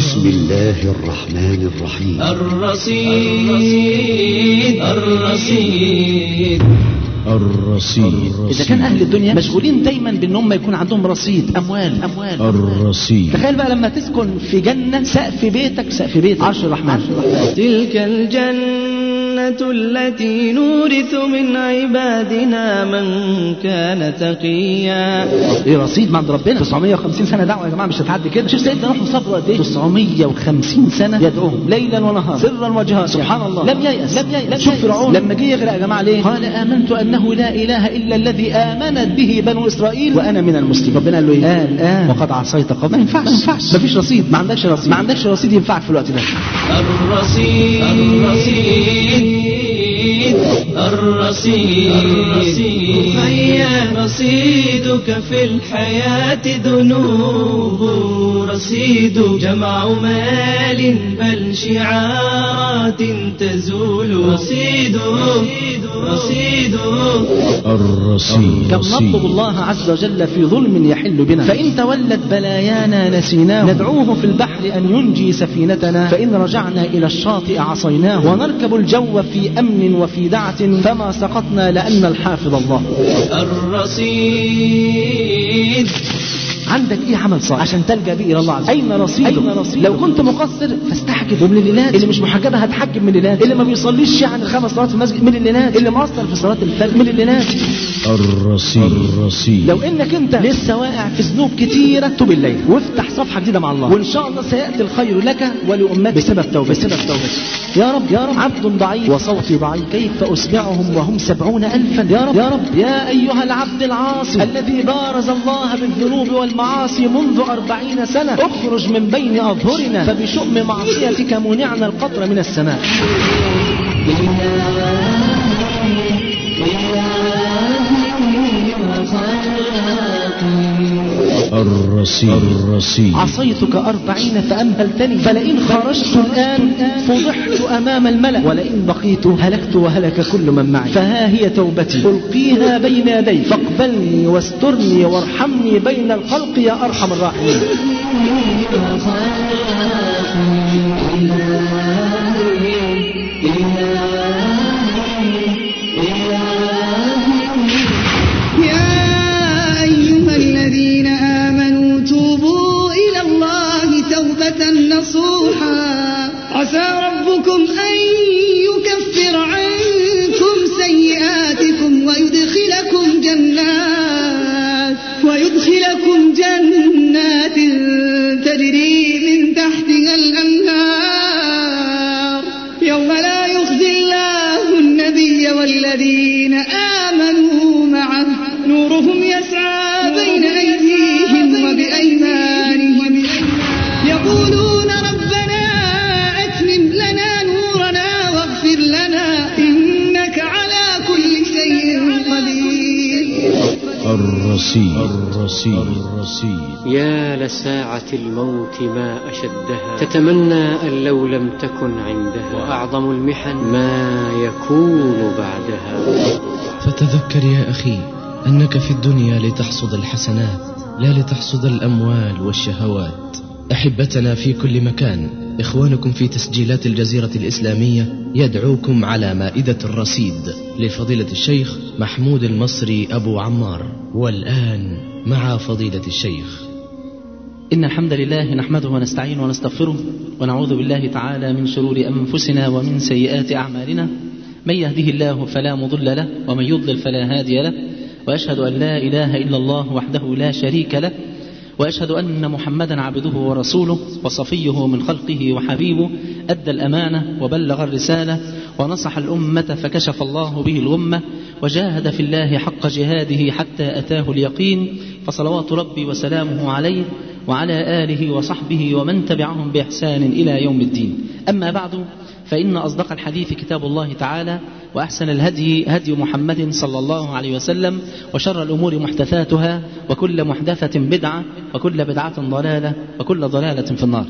بسم الله الرحمن الرحيم الرصيد الرصيد الرصيد إذا كان أهل الدنيا مشغولين دايما بأن هم يكون عندهم رصيد أموال أموال الرصيد تخيل بقى لما تسكن في جنة سقف بيتك سقف بيت عرش الرحمن تلك الجنة التي نورث من عبادنا من كان تقيا ايه رصيد من عند ربنا 950 سنه دعوه يا جماعه مش هتعدي كده شوف سيدنا نوح صبر قد ايه 950 سنه يدعوهم ليلا ونهارا سرا وجهارا سبحان الله لم ييأس لم ييأس شوف فرعون لما جه يغرق يا جماعه ليه قال امنت انه لا اله الا الذي امنت به بنو اسرائيل وانا من المسلمين ربنا قال له ايه قال الان وقد عصيت قبل ما ينفعش ما ينفعش مفيش رصيد ما عندكش رصيد ما عندكش رصيد ينفعك في الوقت ده الرصيد الرصيد الرصيد هيا رصيدك في الحياة ذنوب رصيد جمع مال بل شعارات تزول رصيد رصيد الرصيد كم نطلب الله عز وجل في ظلم يحل بنا فإن تولت بلايانا نسيناه ندعوه في البحر أن ينجي سفينتنا فإن رجعنا إلى الشاطئ عصيناه ونركب الجو في أمن وفي دعة فما سقطنا لأن الحافظ الله الرصيد عندك ايه عمل صالح عشان تلجا به الى الله عز وجل اين رصيدك أين رصيدك؟ لو كنت مقصر فاستحجب ومن الليلات اللي مش محجبه هتحجب من الليلات اللي ما بيصليش عن الخمس صلوات في المسجد من الليلات اللي مقصر في صلاه الفجر من الليلات الرصيد الرصيد لو انك انت لسه واقع في ذنوب كتيره توب الليل وافتح صفحه جديده مع الله وان شاء الله سياتي الخير لك ولامتك بسبب توبه بسبب توبه يا رب يا رب عبد ضعيف وصوتي ضعيف كيف اسمعهم وهم سبعون الفا يا رب يا رب يا ايها العبد العاصي الذي بارز الله بالذنوب والمعاصي منذ أربعين سنة اخرج من بين أظهرنا فبشؤم معصيتك منعنا القطر من السماء الرصيد الرصيد عصيتك أربعين فأمهلتني فلئن خرجت الآن فضحت أمام الملأ ولئن بقيت هلكت وهلك كل من معي فها هي توبتي ألقيها بين يدي فاقبلني واسترني وارحمني بين الخلق يا أرحم الراحمين يا أيها الذين آمنوا توبوا إلى الله توبة نصوحا عسى ربكم أن يكفر عنكم سيئاتكم ويدخلكم جنات ويدخلكم جنات تجري من تحتها الأنهار يوم لا يخزي الله النبي والذين آمنوا معه نورهم يسعى بين أيديهم وبأيمانهم يقولون ربنا أتمم لنا نورنا واغفر لنا إنك على كل شيء قدير الرصيد الرصيد الرصيد يا لساعة الموت ما أشدها تتمنى أن لو لم تكن عندها وأعظم المحن ما يكون بعدها فتذكر يا أخي أنك في الدنيا لتحصد الحسنات لا لتحصد الأموال والشهوات أحبتنا في كل مكان إخوانكم في تسجيلات الجزيرة الإسلامية يدعوكم على مائدة الرصيد لفضيلة الشيخ محمود المصري أبو عمار والآن مع فضيلة الشيخ إن الحمد لله نحمده ونستعينه ونستغفره ونعوذ بالله تعالى من شرور أنفسنا ومن سيئات أعمالنا من يهده الله فلا مضل له ومن يضلل فلا هادي له وأشهد أن لا إله إلا الله وحده لا شريك له وأشهد أن محمدا عبده ورسوله وصفيه من خلقه وحبيبه أدى الأمانة وبلغ الرسالة ونصح الأمة فكشف الله به الغمة وجاهد في الله حق جهاده حتى أتاه اليقين فصلوات ربي وسلامه عليه وعلى آله وصحبه ومن تبعهم بإحسان إلى يوم الدين أما بعد فإن أصدق الحديث كتاب الله تعالى وأحسن الهدي هدي محمد صلى الله عليه وسلم وشر الأمور محدثاتها وكل محدثة بدعة وكل بدعة ضلالة وكل ضلالة في النار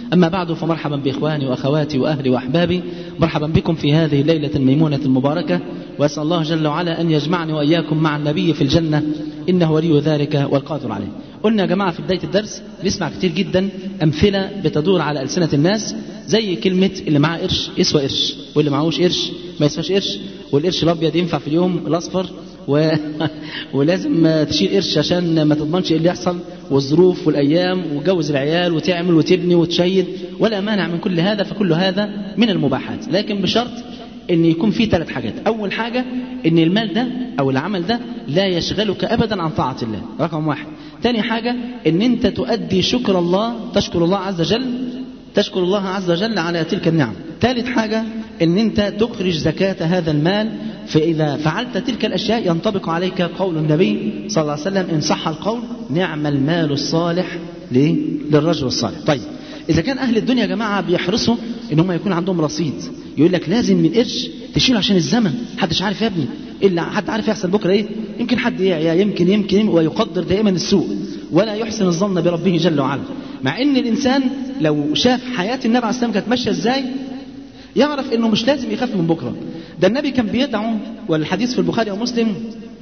أما بعد فمرحبا بإخواني وأخواتي وأهلي وأحبابي مرحبا بكم في هذه الليلة الميمونة المباركة وأسأل الله جل وعلا أن يجمعني وإياكم مع النبي في الجنة إنه ولي ذلك والقادر عليه قلنا يا جماعة في بداية الدرس نسمع كتير جدا أمثلة بتدور على ألسنة الناس زي كلمة اللي معاه قرش يسوى قرش واللي معهوش قرش ما يسواش قرش والقرش الأبيض ينفع في اليوم الأصفر و... ولازم تشيل قرش عشان ما تضمنش ايه اللي يحصل والظروف والايام وجوز العيال وتعمل وتبني وتشيد ولا مانع من كل هذا فكل هذا من المباحات لكن بشرط ان يكون في ثلاث حاجات اول حاجه ان المال ده او العمل ده لا يشغلك ابدا عن طاعه الله رقم واحد ثاني حاجه ان انت تؤدي شكر الله تشكر الله عز وجل تشكر الله عز وجل على تلك النعم ثالث حاجه ان انت تخرج زكاه هذا المال فإذا فعلت تلك الأشياء ينطبق عليك قول النبي صلى الله عليه وسلم إن صح القول نعم المال الصالح ليه؟ للرجل الصالح طيب إذا كان أهل الدنيا يا جماعة بيحرصوا إن هم يكون عندهم رصيد يقول لك لازم من قرش تشيل عشان الزمن محدش عارف يا ابني إلا حد عارف يحصل بكرة إيه يمكن حد يعيا يمكن يمكن ويقدر دائما السوء ولا يحسن الظن بربه جل وعلا مع إن الإنسان لو شاف حياة النبي عليه السلام كانت ماشية إزاي يعرف انه مش لازم يخاف من بكره ده النبي كان بيدعو والحديث في البخاري ومسلم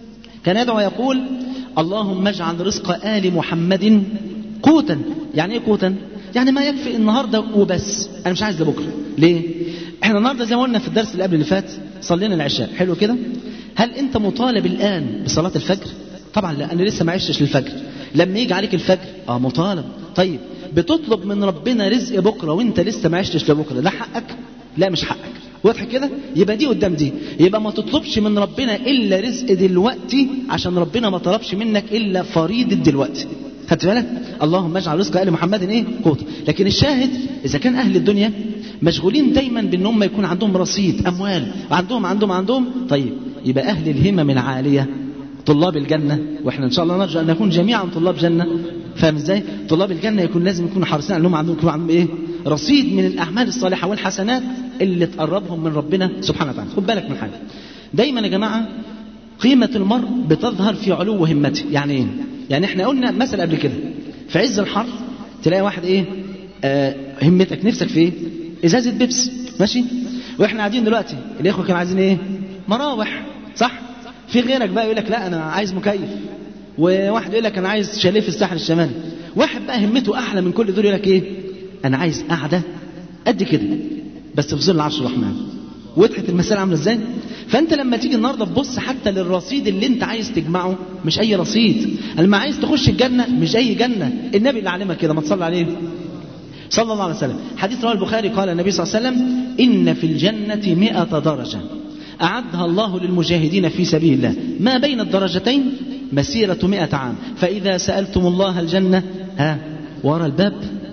كان يدعو يقول اللهم اجعل رزق ال محمد قوتا يعني ايه قوتا يعني ما يكفي النهارده وبس انا مش عايز لبكره ليه احنا النهارده زي ما قلنا في الدرس اللي قبل اللي فات صلينا العشاء حلو كده هل انت مطالب الان بصلاه الفجر طبعا لا انا لسه ما عشتش للفجر لما يجي عليك الفجر اه مطالب طيب بتطلب من ربنا رزق بكره وانت لسه ما عشتش لبكره ده حقك لا مش حقك واضح كده يبقى دي قدام دي يبقى ما تطلبش من ربنا الا رزق دلوقتي عشان ربنا ما طلبش منك الا فريضه دلوقتي خدت بالك اللهم اجعل رزق ال محمد ايه قوت لكن الشاهد اذا كان اهل الدنيا مشغولين دايما بان هم يكون عندهم رصيد اموال وعندهم عندهم عندهم طيب يبقى اهل الهمم العاليه طلاب الجنة واحنا ان شاء الله نرجو ان نكون جميعا طلاب جنة فاهم ازاي طلاب الجنة يكون لازم يكونوا حريصين انهم عندهم يكون عندهم ايه رصيد من الاعمال الصالحة والحسنات اللي تقربهم من ربنا سبحانه وتعالى خد بالك من حاجة دايما يا جماعة قيمة المرء بتظهر في علو همته يعني ايه يعني احنا قلنا مثل قبل كده في عز الحر تلاقي واحد ايه آه همتك نفسك في ايه ازازة بيبس ماشي واحنا قاعدين دلوقتي الاخوة كانوا عايزين ايه مراوح صح في غيرك بقى يقول لك لا انا عايز مكيف وواحد يقول لك انا عايز شاليه في الساحل الشمالي واحد بقى همته احلى من كل دول يقول لك ايه انا عايز قعده قد كده بس في ظل عرش الرحمن وضحت المسألة عاملة ازاي فانت لما تيجي النهارده تبص حتى للرصيد اللي انت عايز تجمعه مش اي رصيد لما عايز تخش الجنة مش اي جنة النبي اللي علمك كده ما تصلي عليه صلى الله عليه وسلم حديث رواه البخاري قال النبي صلى الله عليه وسلم إن في الجنة مئة درجة أعدها الله للمجاهدين في سبيل الله ما بين الدرجتين مسيرة مئة عام فإذا سألتم الله الجنة ها ورا الباب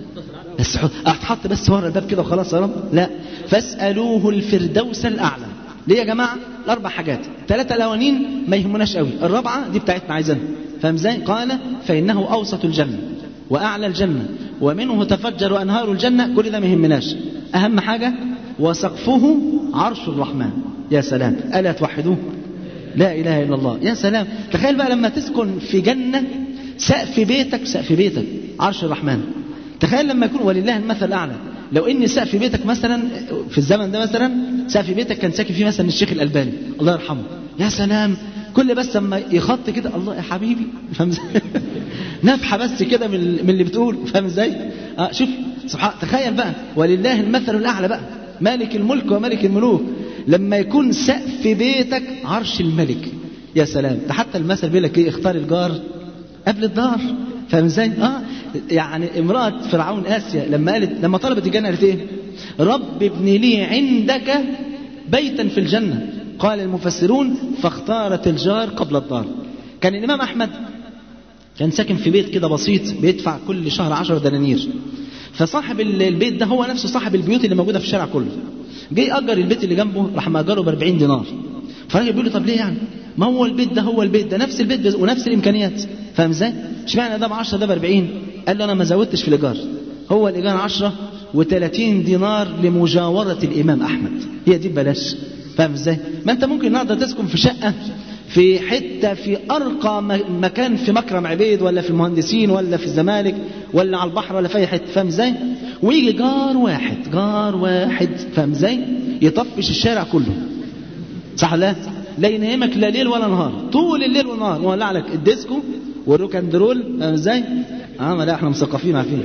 بس أتحط بس ورا الباب كده وخلاص يا رب لا فاسألوه الفردوس الأعلى ليه يا جماعة الأربع حاجات ثلاثة الأولانيين ما يهمناش قوي الرابعة دي بتاعتنا عايزينها فاهم ازاي قال فإنه أوسط الجنة وأعلى الجنة ومنه تفجر أنهار الجنة كل ده ما يهمناش أهم حاجة وسقفه عرش الرحمن يا سلام ألا توحدوه لا إله إلا الله يا سلام تخيل بقى لما تسكن في جنة سقف بيتك سقف بيتك عرش الرحمن تخيل لما يكون ولله المثل الأعلى لو ان سقف بيتك مثلا في الزمن ده مثلا سقف بيتك كان ساكن فيه مثلا الشيخ الألباني الله يرحمه يا سلام كل بس لما يخط كده الله يا حبيبي فاهم ازاي نفحه بس كده من من اللي بتقول فاهم ازاي اه شوف سبحان تخيل بقى ولله المثل الاعلى بقى مالك الملك وملك الملوك لما يكون سقف بيتك عرش الملك يا سلام ده حتى المثل بيقول لك ايه اختار الجار قبل الدار فاهم ازاي اه يعني امراه فرعون اسيا لما قالت لما طلبت الجنه قالت ايه رب ابن لي عندك بيتا في الجنه قال المفسرون فاختارت الجار قبل الدار كان الامام احمد كان ساكن في بيت كده بسيط بيدفع كل شهر عشر دنانير فصاحب البيت ده هو نفسه صاحب البيوت اللي موجوده في الشارع كله جه اجر البيت اللي جنبه راح مأجره ب 40 دينار فالراجل بيقول له طب ليه يعني ما هو البيت ده هو البيت ده نفس البيت ده ونفس الامكانيات فاهم ازاي اشمعنى ده ب 10 ده ب 40 قال له انا ما زودتش في الايجار هو الايجار 10 و30 دينار لمجاوره الامام احمد هي دي ببلاش فاهم ازاي ما انت ممكن النهارده تسكن في شقه في حته في ارقى مكان في مكرم عبيد ولا في المهندسين ولا في الزمالك ولا على البحر ولا في اي حته فاهم ازاي ويجي جار واحد جار واحد فاهم ازاي يطفش الشارع كله صح ولا لا لا ينامك لا ليل ولا نهار طول الليل والنهار يولع لك الديسكو والروك اند رول فاهم ازاي اه ما لا احنا مثقفين عارفين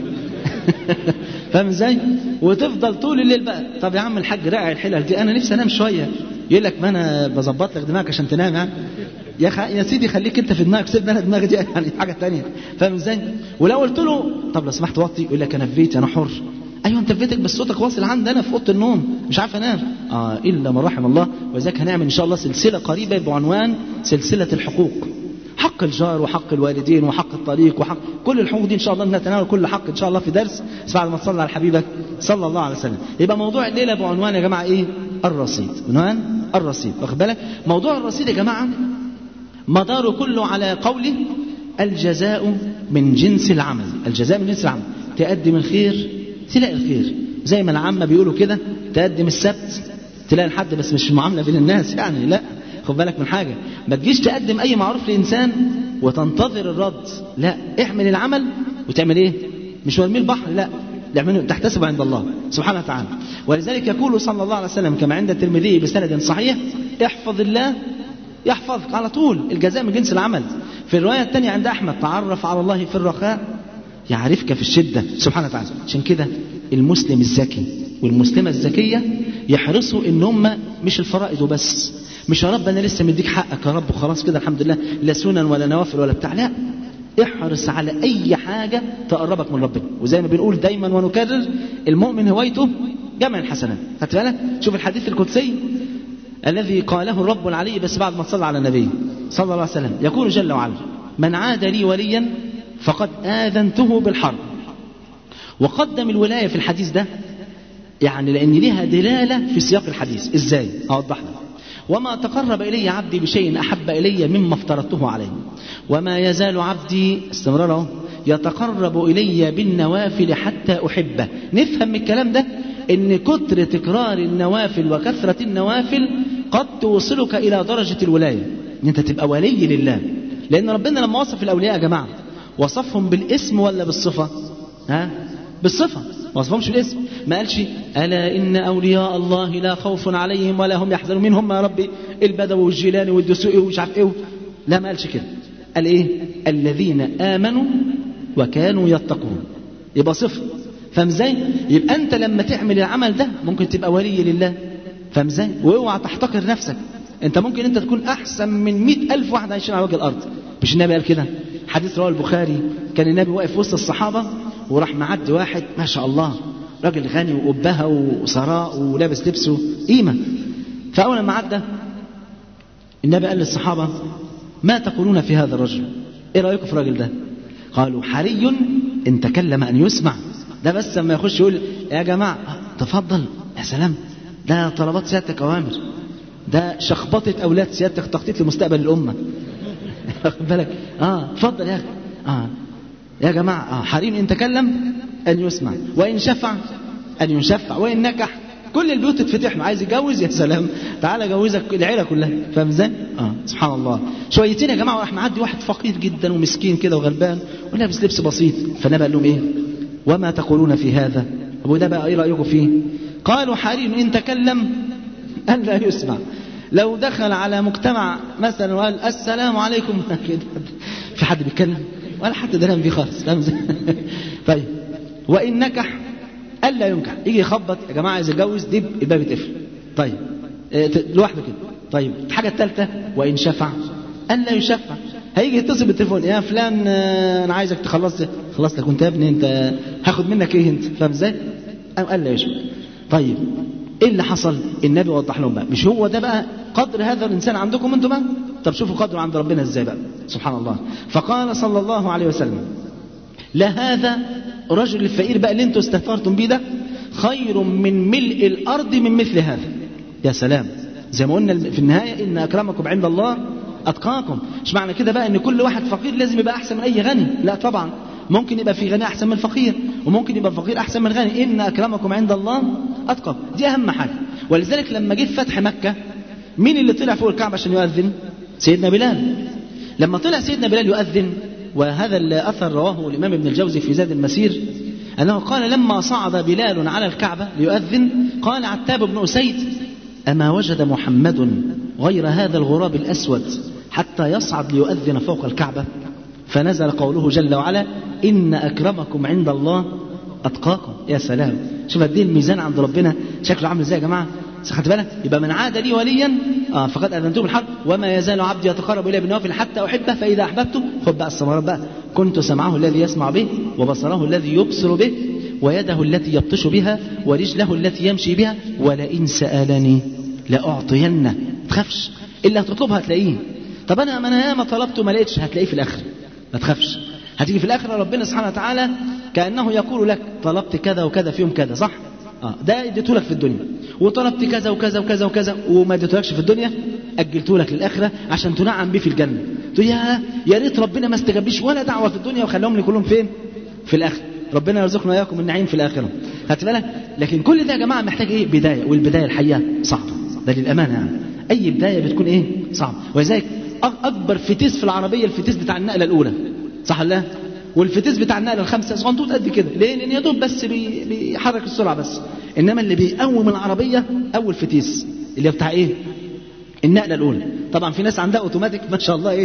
فاهم ازاي وتفضل طول الليل بقى طب يا عم الحاج راعي الحلل دي انا نفسي انام شويه يقول لك ما انا بظبط لك دماغك عشان تنام يعني يا خ... يا سيدي خليك انت في دماغك سيبني انا دماغي دي يعني حاجه ثانيه فاهم ازاي ولو قلت له طب لو سمحت وطي يقول لك انا في بيتي انا حر ايوه انت في بيتك بس صوتك واصل عندي انا في اوضه النوم مش عارف انام اه الا من رحم الله ولذلك هنعمل ان شاء الله سلسله قريبه بعنوان سلسله الحقوق حق الجار وحق الوالدين وحق الطريق وحق كل الحقوق دي ان شاء الله نتناول كل حق ان شاء الله في درس بس بعد ما تصلي على حبيبك صلى الله عليه وسلم يبقى موضوع الليله بعنوان يا جماعه ايه الرصيد عنوان الرصيد واخد بالك موضوع الرصيد يا جماعه مداره كله على قوله الجزاء من جنس العمل الجزاء من جنس العمل تقدم الخير تلاقي الخير زي ما العامة بيقولوا كده تقدم السبت تلاقي الحد بس مش المعاملة بين الناس يعني لا خد بالك من حاجة ما تجيش تقدم أي معروف لإنسان وتنتظر الرد لا اعمل العمل وتعمل ايه مش ورمي البحر لا اعمله تحتسب عند الله سبحانه وتعالى ولذلك يقول صلى الله عليه وسلم كما عند الترمذي بسند صحيح احفظ الله يحفظك على طول الجزاء من جنس العمل في الرواية الثانية عند أحمد تعرف على الله في الرخاء يعرفك في الشدة سبحانه وتعالى عشان كده المسلم الذكي والمسلمة الذكية يحرصوا ان هم مش الفرائض وبس مش يا رب انا لسه مديك حقك يا رب وخلاص كده الحمد لله لا سنن ولا نوافل ولا بتاع لا احرص على اي حاجة تقربك من ربنا وزي ما بنقول دايما ونكرر المؤمن هوايته جمع الحسنات خدت بالك شوف الحديث القدسي الذي قاله الرب العلي بس بعد ما صلى على النبي صلى الله عليه وسلم يقول جل وعلا من عاد لي وليا فقد آذنته بالحرب وقدم الولاية في الحديث ده يعني لأن لها دلالة في سياق الحديث إزاي أوضح لك وما تقرب إلي عبدي بشيء أحب إلي مما افترضته عليه وما يزال عبدي استمراره يتقرب إلي بالنوافل حتى أحبه نفهم من الكلام ده ان كتر تكرار النوافل وكثرة النوافل قد توصلك الى درجة الولاية ان انت تبقى ولي لله لان ربنا لما وصف الاولياء يا جماعة وصفهم بالاسم ولا بالصفة ها بالصفة ما وصفهمش بالاسم ما قالش ألا إن أولياء الله لا خوف عليهم ولا هم يحزنون مين هم يا ربي البدوي والجيلاني والدسوقي ومش عارف ايه لا ما قالش كده قال ايه الذين آمنوا وكانوا يتقون يبقى صفة فاهم ازاي؟ يبقى انت لما تعمل العمل ده ممكن تبقى ولي لله فاهم ازاي؟ واوعى تحتقر نفسك انت ممكن انت تكون احسن من مئة الف واحد عايشين على وجه الارض مش النبي قال كده حديث رواه البخاري كان النبي واقف وسط الصحابه وراح معدي واحد ما شاء الله راجل غني وأبهة وثراء ولابس لبسه قيمة فأول ما عدى النبي قال للصحابة ما تقولون في هذا الرجل ايه رأيكم في الراجل ده قالوا حري ان تكلم ان يسمع ده بس لما يخش يقول يا جماعة تفضل يا سلام ده طلبات سيادتك أوامر ده شخبطة أولاد سيادتك تخطيط لمستقبل الأمة واخد بالك اه اتفضل يا أخي اه يا جماعة آه حريم إن تكلم أن يسمع وإن شفع أن يشفع وإن نكح كل البيوت تتفتح له عايز يتجوز يا سلام تعالى جوزك العيلة كلها فاهم ازاي؟ اه سبحان الله شويتين يا جماعة وراح معدي واحد فقير جدا ومسكين كده وغلبان ولابس لبس بسيط فالنبي قال لهم ايه؟ وما تقولون في هذا؟ أبو ده بقى ايه رأيكم فيه؟ قالوا حريم إن تكلم أن لا يسمع لو دخل على مجتمع مثلا وقال السلام عليكم في حد بيتكلم ولا حد درهم فيه خالص فاهم ازاي؟ طيب وإن نكح ألا ينكح يجي يخبط يا جماعة عايز يتجوز دب الباب يتقفل طيب اه لوحده كده طيب الحاجة الثالثة وإن شفع ألا يشفع هيجي يتصل بالتليفون يا فلان اه أنا عايزك تخلص خلص لك وأنت يا ابني أنت هاخد منك إيه أنت فاهم إزاي؟ قام قال لا يشفع طيب ايه اللي حصل النبي وضح لهم بقى مش هو ده بقى قدر هذا الانسان عندكم انتم بقى طب شوفوا قدره عند ربنا ازاي بقى سبحان الله فقال صلى الله عليه وسلم لهذا رجل الفقير بقى اللي انتوا استهترتم بيه ده خير من ملء الارض من مثل هذا يا سلام زي ما قلنا في النهايه ان اكرمكم عند الله اتقاكم مش معنى كده بقى ان كل واحد فقير لازم يبقى احسن من اي غني لا طبعا ممكن يبقى في غني احسن من الفقير وممكن يبقى الفقير احسن من الغني ان اكرمكم عند الله اتقاكم دي اهم حاجه ولذلك لما جه فتح مكه مين اللي طلع فوق الكعبه عشان يؤذن سيدنا بلال لما طلع سيدنا بلال يؤذن وهذا الأثر رواه الإمام ابن الجوزي في زاد المسير أنه قال لما صعد بلال على الكعبة ليؤذن قال عتاب بن أسيد أما وجد محمد غير هذا الغراب الأسود حتى يصعد ليؤذن فوق الكعبة فنزل قوله جل وعلا إن أكرمكم عند الله أتقاكم يا سلام شوف قد ايه الميزان عند ربنا شكله عامل ازاي يا جماعة خدت بالك يبقى من عاد لي وليا اه فقد اذنته بالحق وما يزال عبدي يتقرب الي بالنوافل حتى احبه فاذا احببته خد بقى الثمرات بقى كنت سمعه الذي يسمع به وبصره الذي يبصر به ويده التي يبطش بها ورجله التي يمشي بها ولئن سالني لاعطينه تخافش الا هتطلبها هتلاقيه طب انا ما انا ياما طلبته ما لقيتش هتلاقيه في الاخر ما تخافش هتيجي في الاخره ربنا سبحانه وتعالى كانه يقول لك طلبت كذا وكذا في يوم كذا صح اه ده اديته لك في الدنيا وطلبت كذا وكذا وكذا وكذا وما اديتهولكش في الدنيا اجلته لك للاخره عشان تنعم بيه في الجنه تقول يا يا ريت ربنا ما استجابليش ولا دعوه في الدنيا وخلاهم لي كلهم فين في الاخره ربنا يرزقنا اياكم النعيم في الاخره خدت بالك لكن كل ده يا جماعه محتاج ايه بدايه والبدايه الحقيقه صعبه ده للامانه يعني اي بدايه بتكون ايه صعبه ولذلك اكبر فتيس في العربيه الفتيس بتاع النقله الاولى صح ولا والفتيس بتاع النقله الخمسه صغنطوط قد كده ليه لان يا دوب بس بي بيحرك السرعه بس انما اللي بيقوم العربيه اول فتيس اللي هو بتاع ايه النقله الاولى طبعا في ناس عندها اوتوماتيك ما شاء الله ايه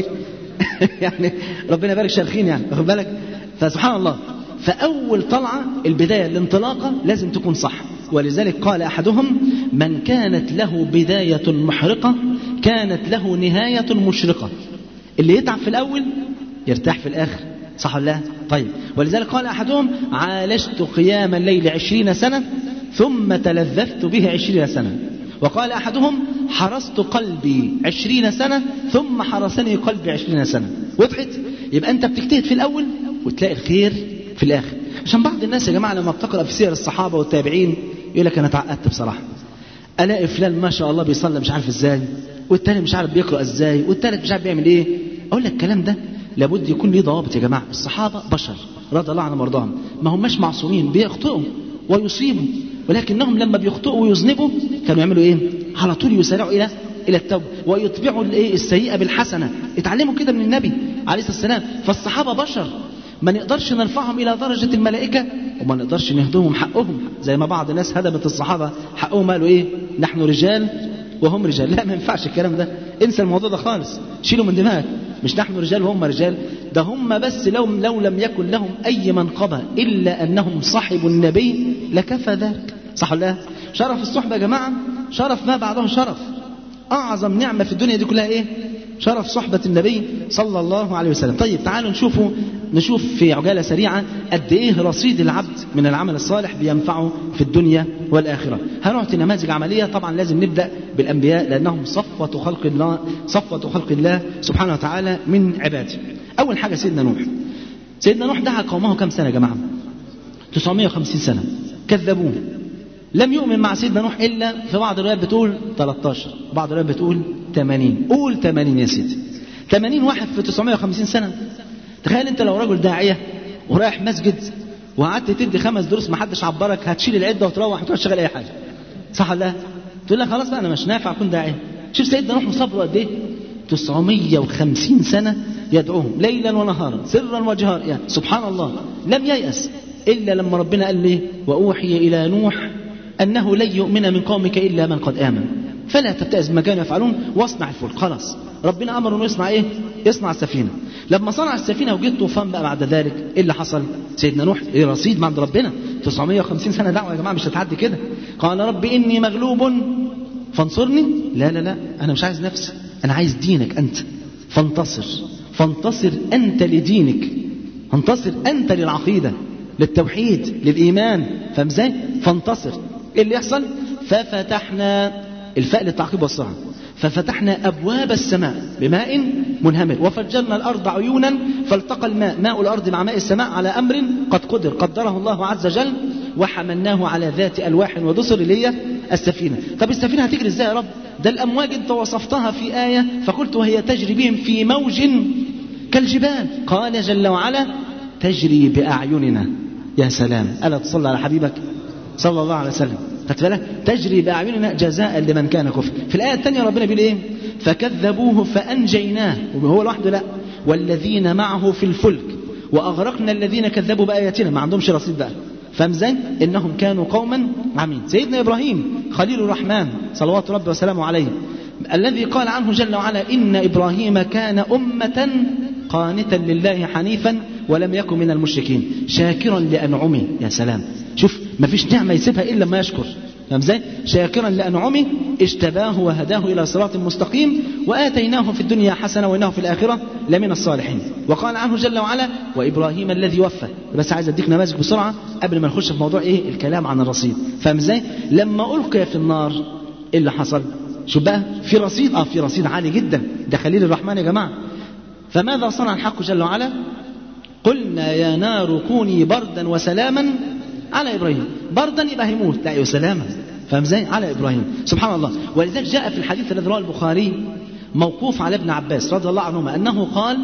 يعني ربنا يبارك شارخين يعني واخد بالك فسبحان الله فاول طلعه البدايه الانطلاقه لازم تكون صح ولذلك قال احدهم من كانت له بدايه محرقه كانت له نهايه مشرقه اللي يتعب في الاول يرتاح في الاخر صح ولا لا؟ طيب ولذلك قال أحدهم عالجت قيام الليل عشرين سنة ثم تلذذت به عشرين سنة وقال أحدهم حرست قلبي عشرين سنة ثم حرسني قلبي عشرين سنة وضحت يبقى أنت بتجتهد في الأول وتلاقي الخير في الآخر عشان بعض الناس يا جماعة لما بتقرأ في سير الصحابة والتابعين يقول لك أنا اتعقدت بصراحة ألاقي فلان ما شاء الله بيصلي مش عارف إزاي والتاني مش عارف بيقرأ إزاي والتالت مش عارف بيعمل إيه أقول لك الكلام ده لابد يكون ليه ضوابط يا جماعة الصحابة بشر رضي الله عنهم وارضاهم ما هماش معصومين بيخطئوا ويصيبوا ولكنهم لما بيخطئوا ويذنبوا كانوا يعملوا ايه على طول يسارعوا الى الى التوبه ويتبعوا الايه السيئه بالحسنه اتعلموا كده من النبي عليه الصلاه والسلام فالصحابه بشر ما نقدرش نرفعهم الى درجه الملائكه وما نقدرش نهدمهم حقهم زي ما بعض الناس هدمت الصحابه حقهم قالوا ايه نحن رجال وهم رجال لا ما ينفعش الكلام ده انسى الموضوع ده خالص شيله من دماغك مش نحن رجال وهم رجال ده هم بس لو لو لم يكن لهم اي منقبه الا انهم صحبوا النبي لكفى ذلك صح ولا لا شرف الصحبه يا جماعه شرف ما بعده شرف اعظم نعمه في الدنيا دي كلها ايه شرف صحبة النبي صلى الله عليه وسلم طيب تعالوا نشوفوا نشوف في عجالة سريعة قد ايه رصيد العبد من العمل الصالح بينفعه في الدنيا والآخرة هنعطي نماذج عملية طبعا لازم نبدأ بالأنبياء لأنهم صفوة خلق الله صفوة خلق الله سبحانه وتعالى من عباده أول حاجة سيدنا نوح سيدنا نوح دعا قومه كم سنة يا جماعة 950 سنة كذبوه لم يؤمن مع سيدنا نوح إلا في بعض الروايات بتقول 13 بعض الروايات بتقول 80 قول 80 يا سيدي 80 واحد في 950 سنة تخيل انت لو رجل داعية ورايح مسجد وقعدت تدي خمس دروس ما حدش عبرك هتشيل العدة وتروح وتروح تشتغل أي حاجة صح ولا لا؟ تقول لك خلاص بقى أنا مش نافع أكون داعية شوف سيدنا نوح صبره قد إيه 950 سنة يدعوهم ليلا ونهارا سرا وجهارا يعني سبحان الله لم ييأس إلا لما ربنا قال لي وأوحي إلى نوح أنه لن يؤمن من قومك إلا من قد آمن فلا تبتئس بما كانوا يفعلون واصنع الفلك خلاص ربنا أمر أنه يصنع إيه يصنع السفينة لما صنع السفينة وجه طوفان بقى بعد ذلك إيه اللي حصل سيدنا نوح إيه رصيد عند ربنا 950 سنة دعوة يا جماعة مش هتعدي كده قال رب إني مغلوب فانصرني لا لا لا أنا مش عايز نفسي أنا عايز دينك أنت فانتصر فانتصر أنت لدينك انتصر أنت للعقيدة للتوحيد للإيمان فاهم ازاي؟ فانتصر ايه اللي يحصل؟ ففتحنا الفاء للتعقيب والسرعة ففتحنا أبواب السماء بماء منهمر وفجرنا الأرض عيونا فالتقى الماء ماء الأرض مع ماء السماء على أمر قد قدر قدره الله عز وجل وحملناه على ذات ألواح ودسر اللي هي السفينة طب السفينة هتجري ازاي يا رب ده الأمواج انت وصفتها في آية فقلت وهي تجري بهم في موج كالجبال قال جل وعلا تجري بأعيننا يا سلام ألا تصلي على حبيبك صلى الله عليه وسلم خدت بالك تجري بأعيننا جزاء لمن كان كفر في الآية الثانية ربنا بيقول إيه فكذبوه فأنجيناه وهو لوحده لا والذين معه في الفلك وأغرقنا الذين كذبوا بآياتنا ما عندهمش رصيد بقى فاهم ازاي؟ انهم كانوا قوما عمين سيدنا ابراهيم خليل الرحمن صلوات ربي وسلامه عليه الذي قال عنه جل وعلا ان ابراهيم كان امه قانتا لله حنيفا ولم يكن من المشركين شاكرا لانعمه يا سلام شوف ما فيش نعمه يسيبها الا ما يشكر فاهم ازاي؟ شاكرا لانعمه اجتباه وهداه الى صراط مستقيم واتيناه في الدنيا حسنه وانه في الاخره لمن الصالحين. وقال عنه جل وعلا وابراهيم الذي وفى بس عايز اديك نماذج بسرعه قبل ما نخش في موضوع ايه؟ الكلام عن الرصيد. فاهم ازاي؟ لما القي في النار ايه اللي حصل؟ شوف بقى في رصيد اه في رصيد عالي جدا ده خليل الرحمن يا جماعه. فماذا صنع الحق جل وعلا؟ قلنا يا نار كوني بردا وسلاما على ابراهيم بردا يبقى هيموت لا وسلاما فاهم ازاي على ابراهيم سبحان الله ولذلك جاء في الحديث الذي رواه البخاري موقوف على ابن عباس رضي الله عنهما انه قال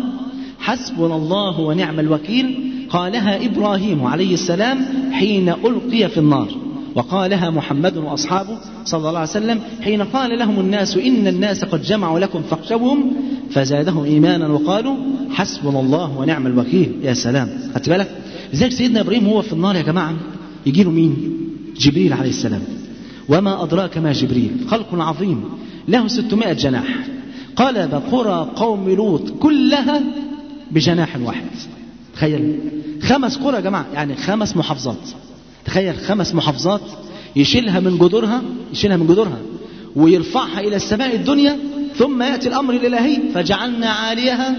حسبنا الله ونعم الوكيل قالها ابراهيم عليه السلام حين القي في النار وقالها محمد واصحابه صلى الله عليه وسلم حين قال لهم الناس ان الناس قد جمعوا لكم فاخشوهم فزادهم ايمانا وقالوا حسبنا الله ونعم الوكيل يا سلام خدت بالك لذلك سيدنا ابراهيم هو في النار يا جماعه يجي له مين جبريل عليه السلام وما أدراك ما جبريل خلق عظيم له ستمائة جناح قلب قرى قوم لوط كلها بجناح واحد تخيل خمس قرى يا جماعة يعني خمس محافظات تخيل خمس محافظات يشيلها من جذورها يشيلها من جذورها ويرفعها إلى السماء الدنيا ثم يأتي الأمر الإلهي فجعلنا عاليها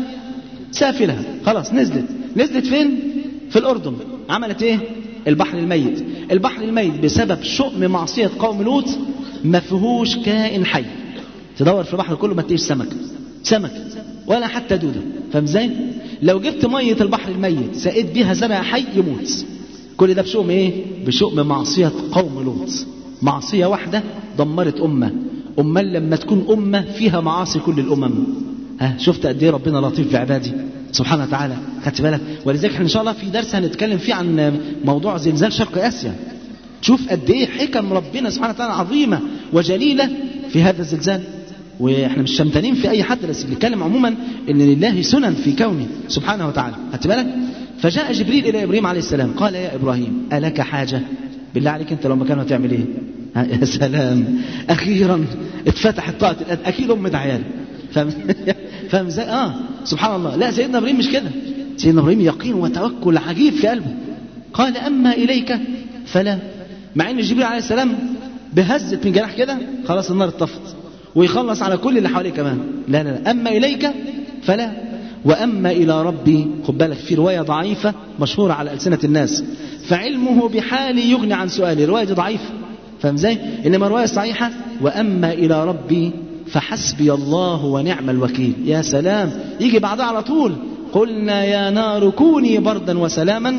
سافلها خلاص نزلت نزلت فين في الأردن عملت إيه البحر الميت البحر الميت بسبب شؤم معصية قوم لوط ما فيهوش كائن حي تدور في البحر كله ما تلاقيش سمك سمك ولا حتى دودة فاهم ازاي؟ لو جبت مية البحر الميت سقيت بيها زرع حي يموت كل ده بشؤم ايه؟ بشؤم معصية قوم لوط معصية واحدة دمرت أمة أمال لما تكون أمة فيها معاصي كل الأمم ها شفت قد ايه ربنا لطيف بعبادي سبحانه وتعالى خدت بالك ولذلك احنا ان شاء الله في درس هنتكلم فيه عن موضوع زلزال شرق اسيا شوف قد ايه حكم ربنا سبحانه وتعالى عظيمه وجليله في هذا الزلزال واحنا مش شمتانين في اي حد بس بنتكلم عموما ان لله سنن في كونه سبحانه وتعالى خدت بالك فجاء جبريل الى ابراهيم عليه السلام قال يا ابراهيم الك حاجه بالله عليك انت لو مكانه هتعمل ايه ها يا سلام اخيرا اتفتحت طاقه الأد... اكيد ام عيال فاهم فاهم ازاي اه سبحان الله لا سيدنا ابراهيم مش كده سيدنا ابراهيم يقين وتوكل عجيب في قلبه قال اما اليك فلا مع ان جبريل عليه السلام بهزت من جناح كده خلاص النار اتطفت ويخلص على كل اللي حواليه كمان لا لا لا اما اليك فلا واما الى ربي خد بالك في روايه ضعيفه مشهوره على السنه الناس فعلمه بحالي يغني عن سؤالي الروايه دي ضعيفه فاهم ازاي انما الروايه الصحيحه واما الى ربي فحسبي الله ونعم الوكيل يا سلام يجي بعدها على طول قلنا يا نار كوني بردا وسلاما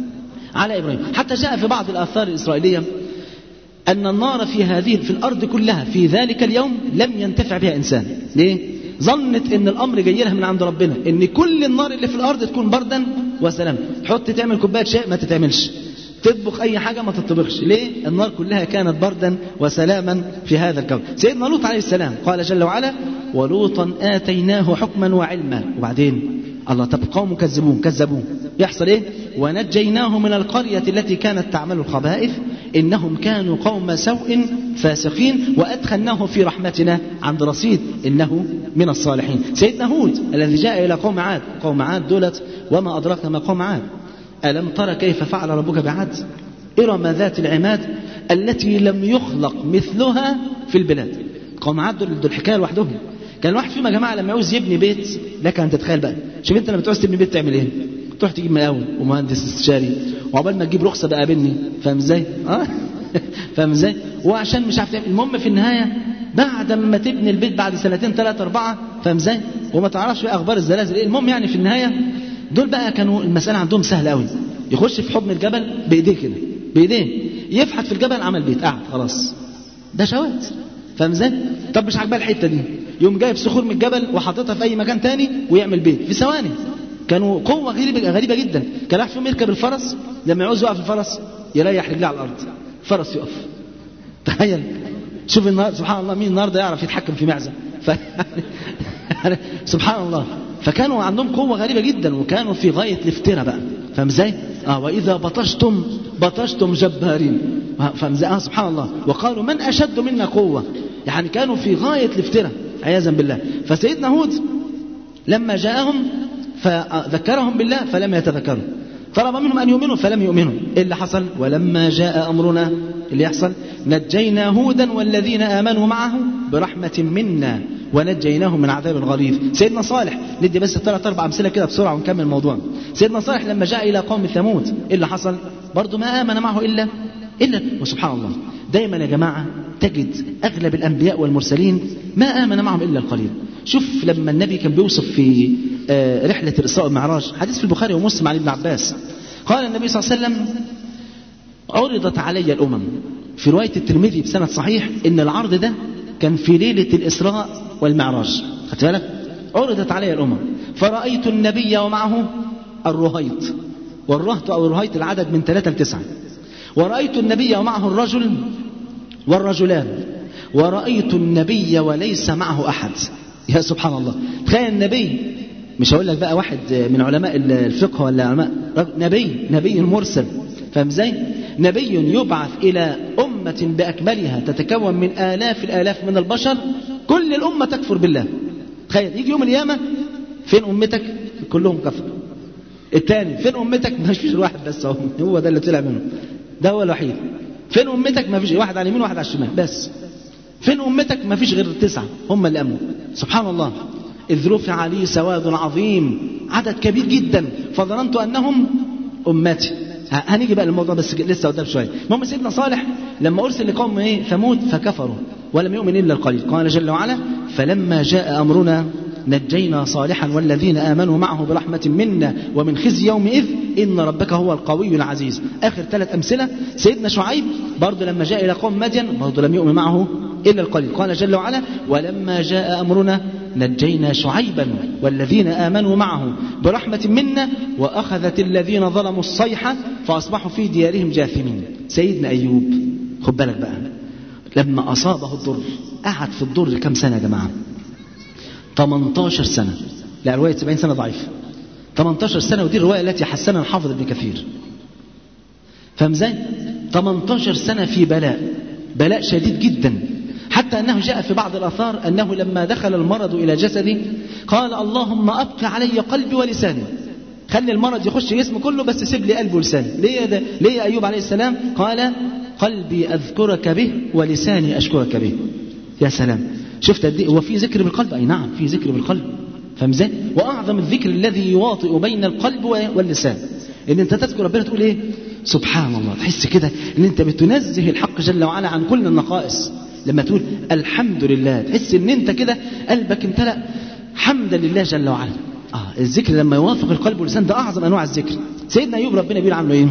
على ابراهيم حتى جاء في بعض الاثار الاسرائيليه ان النار في هذه في الارض كلها في ذلك اليوم لم ينتفع بها انسان ليه ظنت ان الامر جاي لها من عند ربنا ان كل النار اللي في الارض تكون بردا وسلاما تحط تعمل كوبايه شاي ما تتعملش تطبخ اي حاجه ما تطبخش ليه النار كلها كانت بردا وسلاما في هذا الكون سيدنا لوط عليه السلام قال جل وعلا ولوطا اتيناه حكما وعلما وبعدين الله طب قوم كذبون كذبوه يحصل ايه ونجيناه من القريه التي كانت تعمل الخبائث انهم كانوا قوم سوء فاسقين وادخلناه في رحمتنا عند رصيد انه من الصالحين سيدنا هود الذي جاء الى قوم عاد قوم عاد دولت وما ادراك ما قوم عاد ألم تر كيف فعل ربك بعاد إرم ذات العماد التي لم يخلق مثلها في البلاد قوم عاد دول دول حكاية لوحدهم كان واحد فيهم يا جماعة لما يعوز يبني بيت لك أن تتخيل بقى شوف أنت لما تعوز تبني بيت تعمل إيه تروح تجيب مقاول ومهندس استشاري وعقبال ما تجيب رخصة بقى قابلني فاهم إزاي؟ أه؟ فاهم إزاي؟ وعشان مش عارف تعمل المهم في النهاية بعد ما تبني البيت بعد سنتين ثلاثة أربعة فاهم إزاي؟ وما تعرفش بقى أخبار الزلازل إيه المهم يعني في النهاية دول بقى كانوا المسألة عندهم سهلة قوي يخش في حضن الجبل بإيديه كده بإيديه يفحت في الجبل عمل بيت قعد خلاص ده شوات فاهم ازاي؟ طب مش عاجباه الحتة دي يقوم جايب صخور من الجبل وحاططها في أي مكان تاني ويعمل بيت في ثواني كانوا قوة غريبة غريبة جدا كان واحد فيهم يركب الفرس لما يعوز يقف الفرس يريح رجليه على الأرض الفرس يقف تخيل شوف النهار سبحان الله مين النهارده يعرف يتحكم في معزة ف... سبحان الله فكانوا عندهم قوة غريبة جدا وكانوا في غاية الافتراء بقى فاهم ازاي؟ اه واذا بطشتم بطشتم جبارين فاهم ازاي؟ آه سبحان الله وقالوا من اشد منا قوه يعني كانوا في غايه الافتراء عياذا بالله فسيدنا هود لما جاءهم فذكرهم بالله فلم يتذكروا طلب منهم أن يؤمنوا فلم يؤمنوا إيه اللي حصل ولما جاء أمرنا اللي يحصل نجينا هودا والذين آمنوا معه برحمة منا ونجيناهم من عذاب غليظ سيدنا صالح ندي بس ثلاث أربع أمثلة كده بسرعة ونكمل الموضوع سيدنا صالح لما جاء إلى قوم ثمود إيه اللي حصل برضه ما آمن معه إلا إلا وسبحان الله دايما يا جماعة تجد أغلب الأنبياء والمرسلين ما آمن معهم إلا القليل شوف لما النبي كان بيوصف في رحلة الإسراء والمعراج حديث في البخاري ومسلم عن ابن عباس قال النبي صلى الله عليه وسلم عرضت علي الأمم في رواية الترمذي بسند صحيح إن العرض ده كان في ليلة الإسراء والمعراج خدت بالك عرضت علي الأمم فرأيت النبي ومعه الرهيط والرهط أو الرهيط العدد من ثلاثة لتسعة ورأيت النبي ومعه الرجل والرجلان ورأيت النبي وليس معه أحد يا سبحان الله تخيل النبي مش هقول لك بقى واحد من علماء الفقه ولا علماء نبي نبي مرسل فاهم ازاي؟ نبي يبعث إلى أمة بأكملها تتكون من آلاف الآلاف من البشر كل الأمة تكفر بالله تخيل يجي يوم القيامة فين أمتك؟ كلهم كفر الثاني فين أمتك؟ ما فيش واحد بس هو هو ده اللي طلع منه ده هو الوحيد فين أمتك؟ ما فيش واحد على اليمين وواحد على الشمال بس فين أمتك؟ ما فيش غير تسعة هم اللي أمنوا سبحان الله إذ رفع لي سواد عظيم عدد كبير جدا فظننت أنهم أمتي هنيجي بقى للموضوع بس لسه قدام شويه المهم سيدنا صالح لما ارسل لقوم ايه ثمود فكفروا ولم يؤمن الا القليل قال جل وعلا فلما جاء امرنا نجينا صالحا والذين امنوا معه برحمه منا ومن خزي يومئذ ان ربك هو القوي العزيز اخر ثلاث امثله سيدنا شعيب برضه لما جاء الى قوم مدين برضه لم يؤمن معه الا القليل قال جل وعلا ولما جاء امرنا نجينا شعيبا والذين آمنوا معه برحمة منا وأخذت الذين ظلموا الصيحة فأصبحوا في ديارهم جاثمين سيدنا أيوب خد بالك بقى لما أصابه الضر قعد في الضر كم سنة يا جماعة 18 سنة لا رواية 70 سنة ضعيفة 18 سنة ودي الرواية التي حسنها الحافظ ابن كثير فاهم ازاي 18 سنة في بلاء بلاء شديد جدا حتى أنه جاء في بعض الآثار أنه لما دخل المرض إلى جسدي قال اللهم أبقى علي قلبي ولساني خلي المرض يخش جسمي كله بس سيب لي قلبي ولساني ليه ده ليه يا أيوب عليه السلام قال قلبي أذكرك به ولساني أشكرك به يا سلام شفت قد هو في ذكر بالقلب أي نعم في ذكر بالقلب فاهم ازاي وأعظم الذكر الذي يواطئ بين القلب واللسان ان انت تذكر ربنا تقول ايه سبحان الله تحس كده ان انت بتنزه الحق جل وعلا عن كل النقائص لما تقول الحمد لله تحس ان انت كده قلبك امتلأ حمدا لله جل وعلا اه الذكر لما يوافق القلب واللسان ده اعظم انواع الذكر سيدنا ايوب ربنا بيقول عنه ايه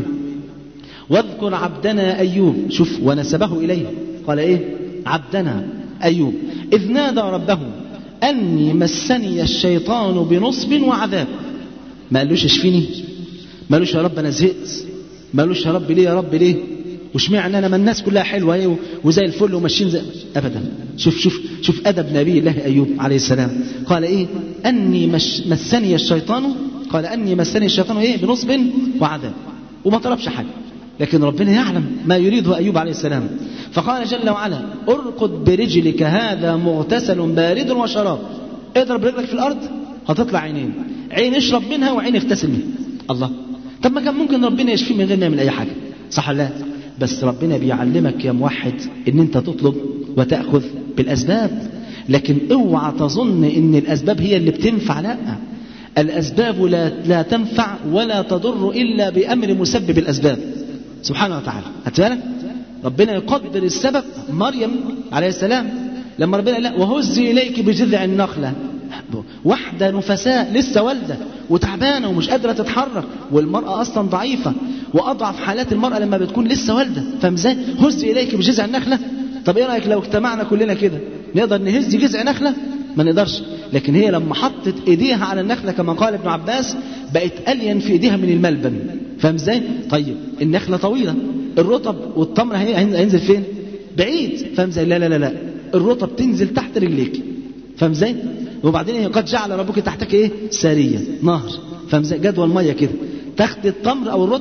واذكر عبدنا ايوب شوف ونسبه اليه قال ايه عبدنا ايوب اذ نادى ربه اني مسني الشيطان بنصب وعذاب ما قالوش اشفيني ما قالوش يا رب انا زهقت ما قالوش يا رب ليه يا رب ليه واشمعنى انا ما الناس كلها حلوه ايه وزي الفل وماشيين زي ابدا شوف شوف شوف ادب نبي الله ايوب عليه السلام قال ايه اني مش مسني الشيطان قال اني مسني الشيطان ايه بنصب وعذاب وما طلبش حاجه لكن ربنا يعلم ما يريده ايوب عليه السلام فقال جل وعلا ارقد برجلك هذا مغتسل بارد وشراب اضرب رجلك في الارض هتطلع عينين عين اشرب منها وعين اغتسل منها الله طب ما كان ممكن ربنا يشفيه من غير ما يعمل اي حاجه صح لا بس ربنا بيعلمك يا موحد ان انت تطلب وتاخذ بالاسباب لكن اوعى تظن ان الاسباب هي اللي بتنفع لا الاسباب لا, لا تنفع ولا تضر الا بامر مسبب الاسباب سبحانه وتعالى هتبالك ربنا يقدر السبب مريم عليه السلام لما ربنا لا وهزي اليك بجذع النخله واحده نفساء لسه والده وتعبانه ومش قادره تتحرك والمراه اصلا ضعيفه واضعف حالات المراه لما بتكون لسه والده فاهم ازاي هزي اليك بجذع النخله طب ايه رايك لو اجتمعنا كلنا كده نقدر نهز جذع نخله ما نقدرش لكن هي لما حطت ايديها على النخله كما قال ابن عباس بقت الين في ايديها من الملبن فاهم ازاي طيب النخله طويله الرطب والتمر هينزل فين بعيد فاهم ازاي لا لا لا لا الرطب تنزل تحت رجليك فاهم ازاي وبعدين قد جعل ربك تحتك ايه ساريه نهر فاهم ازاي جدول ميه كده تاخد التمر او الرطب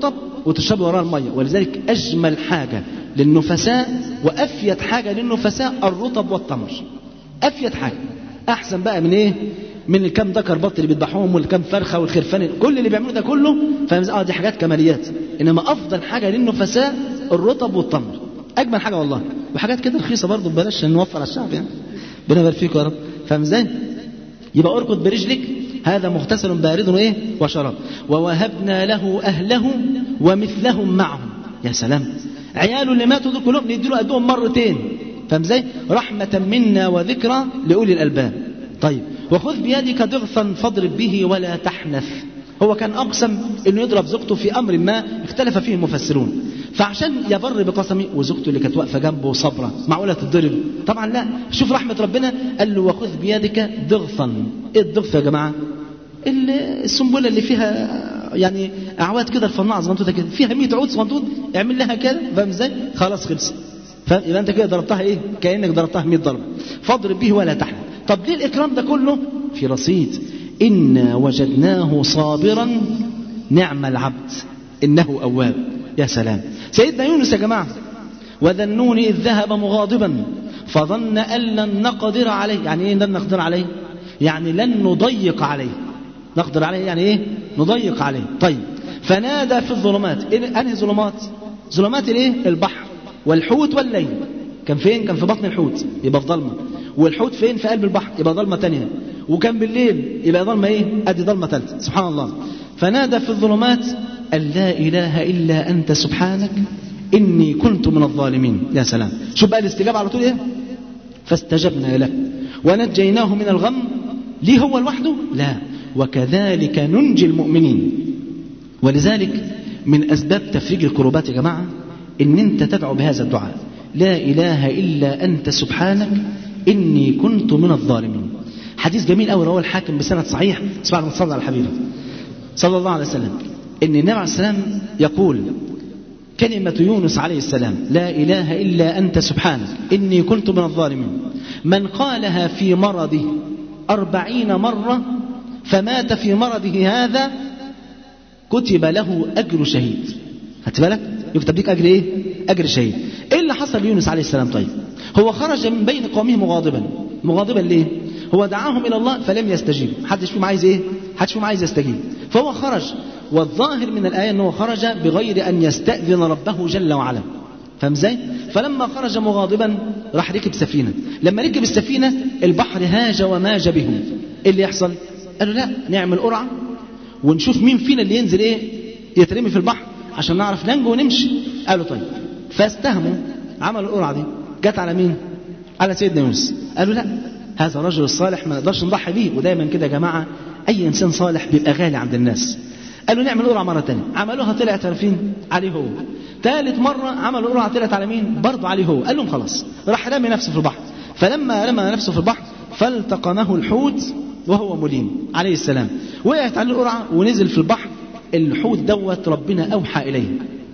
وتشربي وراها الميه ولذلك اجمل حاجه للنفساء وافيد حاجه للنفساء الرطب والتمر افيد حاجه احسن بقى من ايه من الكام ذكر بط اللي بيذبحوهم والكام فرخه والخرفان كل اللي بيعملوه ده كله فاهم اه دي حاجات كماليات انما افضل حاجه للنفساء الرطب والتمر اجمل حاجه والله وحاجات كده رخيصه برضه ببلاش عشان نوفر على الشعب يعني ربنا يبارك فيك يا رب فاهم ازاي يبقى اركض برجلك هذا مغتسل بارد وايه وشراب ووهبنا له اهله ومثلهم معهم يا سلام عياله اللي ماتوا دول كلهم نديله قدهم مرتين فاهم ازاي رحمه منا وذكرى لاولي الالباب طيب وخذ بيدك ضغثا فاضرب به ولا تحنث هو كان اقسم انه يضرب زوجته في امر ما اختلف فيه المفسرون فعشان يبر بقسمه وزوجته اللي كانت واقفه جنبه صبره معقوله تتضرب طبعا لا شوف رحمه ربنا قال له وخذ بيدك ضغثا ايه الضغث يا جماعه السنبله اللي فيها يعني اعواد كده الفناعه صغنطوطه كده فيها 100 عود صغنطوط اعمل لها كده فاهم ازاي خلاص خلص يبقى انت كده ضربتها ايه كانك ضربتها 100 ضربه فاضرب به ولا تحنث طب ليه الإكرام ده كله في رصيد إنا وجدناه صابرا نعم العبد إنه أواب يا سلام سيدنا يونس يا جماعة وذنون إذ ذهب مغاضبا فظن أن لن نقدر عليه يعني إيه لن نقدر عليه يعني لن نضيق عليه نقدر عليه يعني إيه نضيق عليه طيب فنادى في الظلمات إيه أنهي ظلمات ظلمات الإيه البحر والحوت والليل كان فين كان في بطن الحوت يبقى في ضلمه والحوت فين في قلب البحر يبقى ضلمه تانية وكان بالليل يبقى ضلمه ايه ادي ضلمه ثالثه سبحان الله فنادى في الظلمات ان لا اله الا انت سبحانك اني كنت من الظالمين يا سلام شوف بقى الاستجابه على طول ايه فاستجبنا له ونجيناه من الغم ليه هو لوحده لا وكذلك ننجي المؤمنين ولذلك من اسباب تفريج الكروبات يا جماعه ان انت تدعو بهذا الدعاء لا اله الا انت سبحانك إني كنت من الظالمين حديث جميل قوي رواه الحاكم بسند صحيح اسمع لما تصلي على الحبيب صلى الله عليه وسلم إن النبي عليه السلام يقول كلمة يونس عليه السلام لا إله إلا أنت سبحانك إني كنت من الظالمين من قالها في مرضه أربعين مرة فمات في مرضه هذا كتب له أجر شهيد خدت بالك يكتب لك أجر إيه أجر شهيد إيه اللي حصل ليونس عليه السلام طيب هو خرج من بين قومه مغاضبا مغاضبا ليه هو دعاهم الى الله فلم يستجيب حدش فيهم عايز ايه حدش فيهم عايز يستجيب فهو خرج والظاهر من الايه انه خرج بغير ان يستاذن ربه جل وعلا فاهم ازاي فلما خرج مغاضبا راح ركب سفينه لما ركب السفينه البحر هاج وماج بهم ايه اللي يحصل قالوا لا نعمل قرعه ونشوف مين فينا اللي ينزل ايه يترمي في البحر عشان نعرف ننجو ونمشي قالوا طيب فاستهموا عملوا القرعه دي جت على مين على سيدنا يونس قالوا لا هذا الرجل الصالح ما نقدرش نضحي بيه ودايما كده يا جماعه اي انسان صالح بيبقى غالي عند الناس قالوا نعمل قرعه مره ثانيه عملوها طلعت عارفين عليه هو ثالث مره عملوا قرعه طلعت على مين برضه عليه هو قال لهم خلاص راح رمي نفسه في البحر فلما رمى نفسه في البحر فالتقمه الحوت وهو مليم عليه السلام وقعت عليه القرعه ونزل في البحر الحوت دوت ربنا اوحى اليه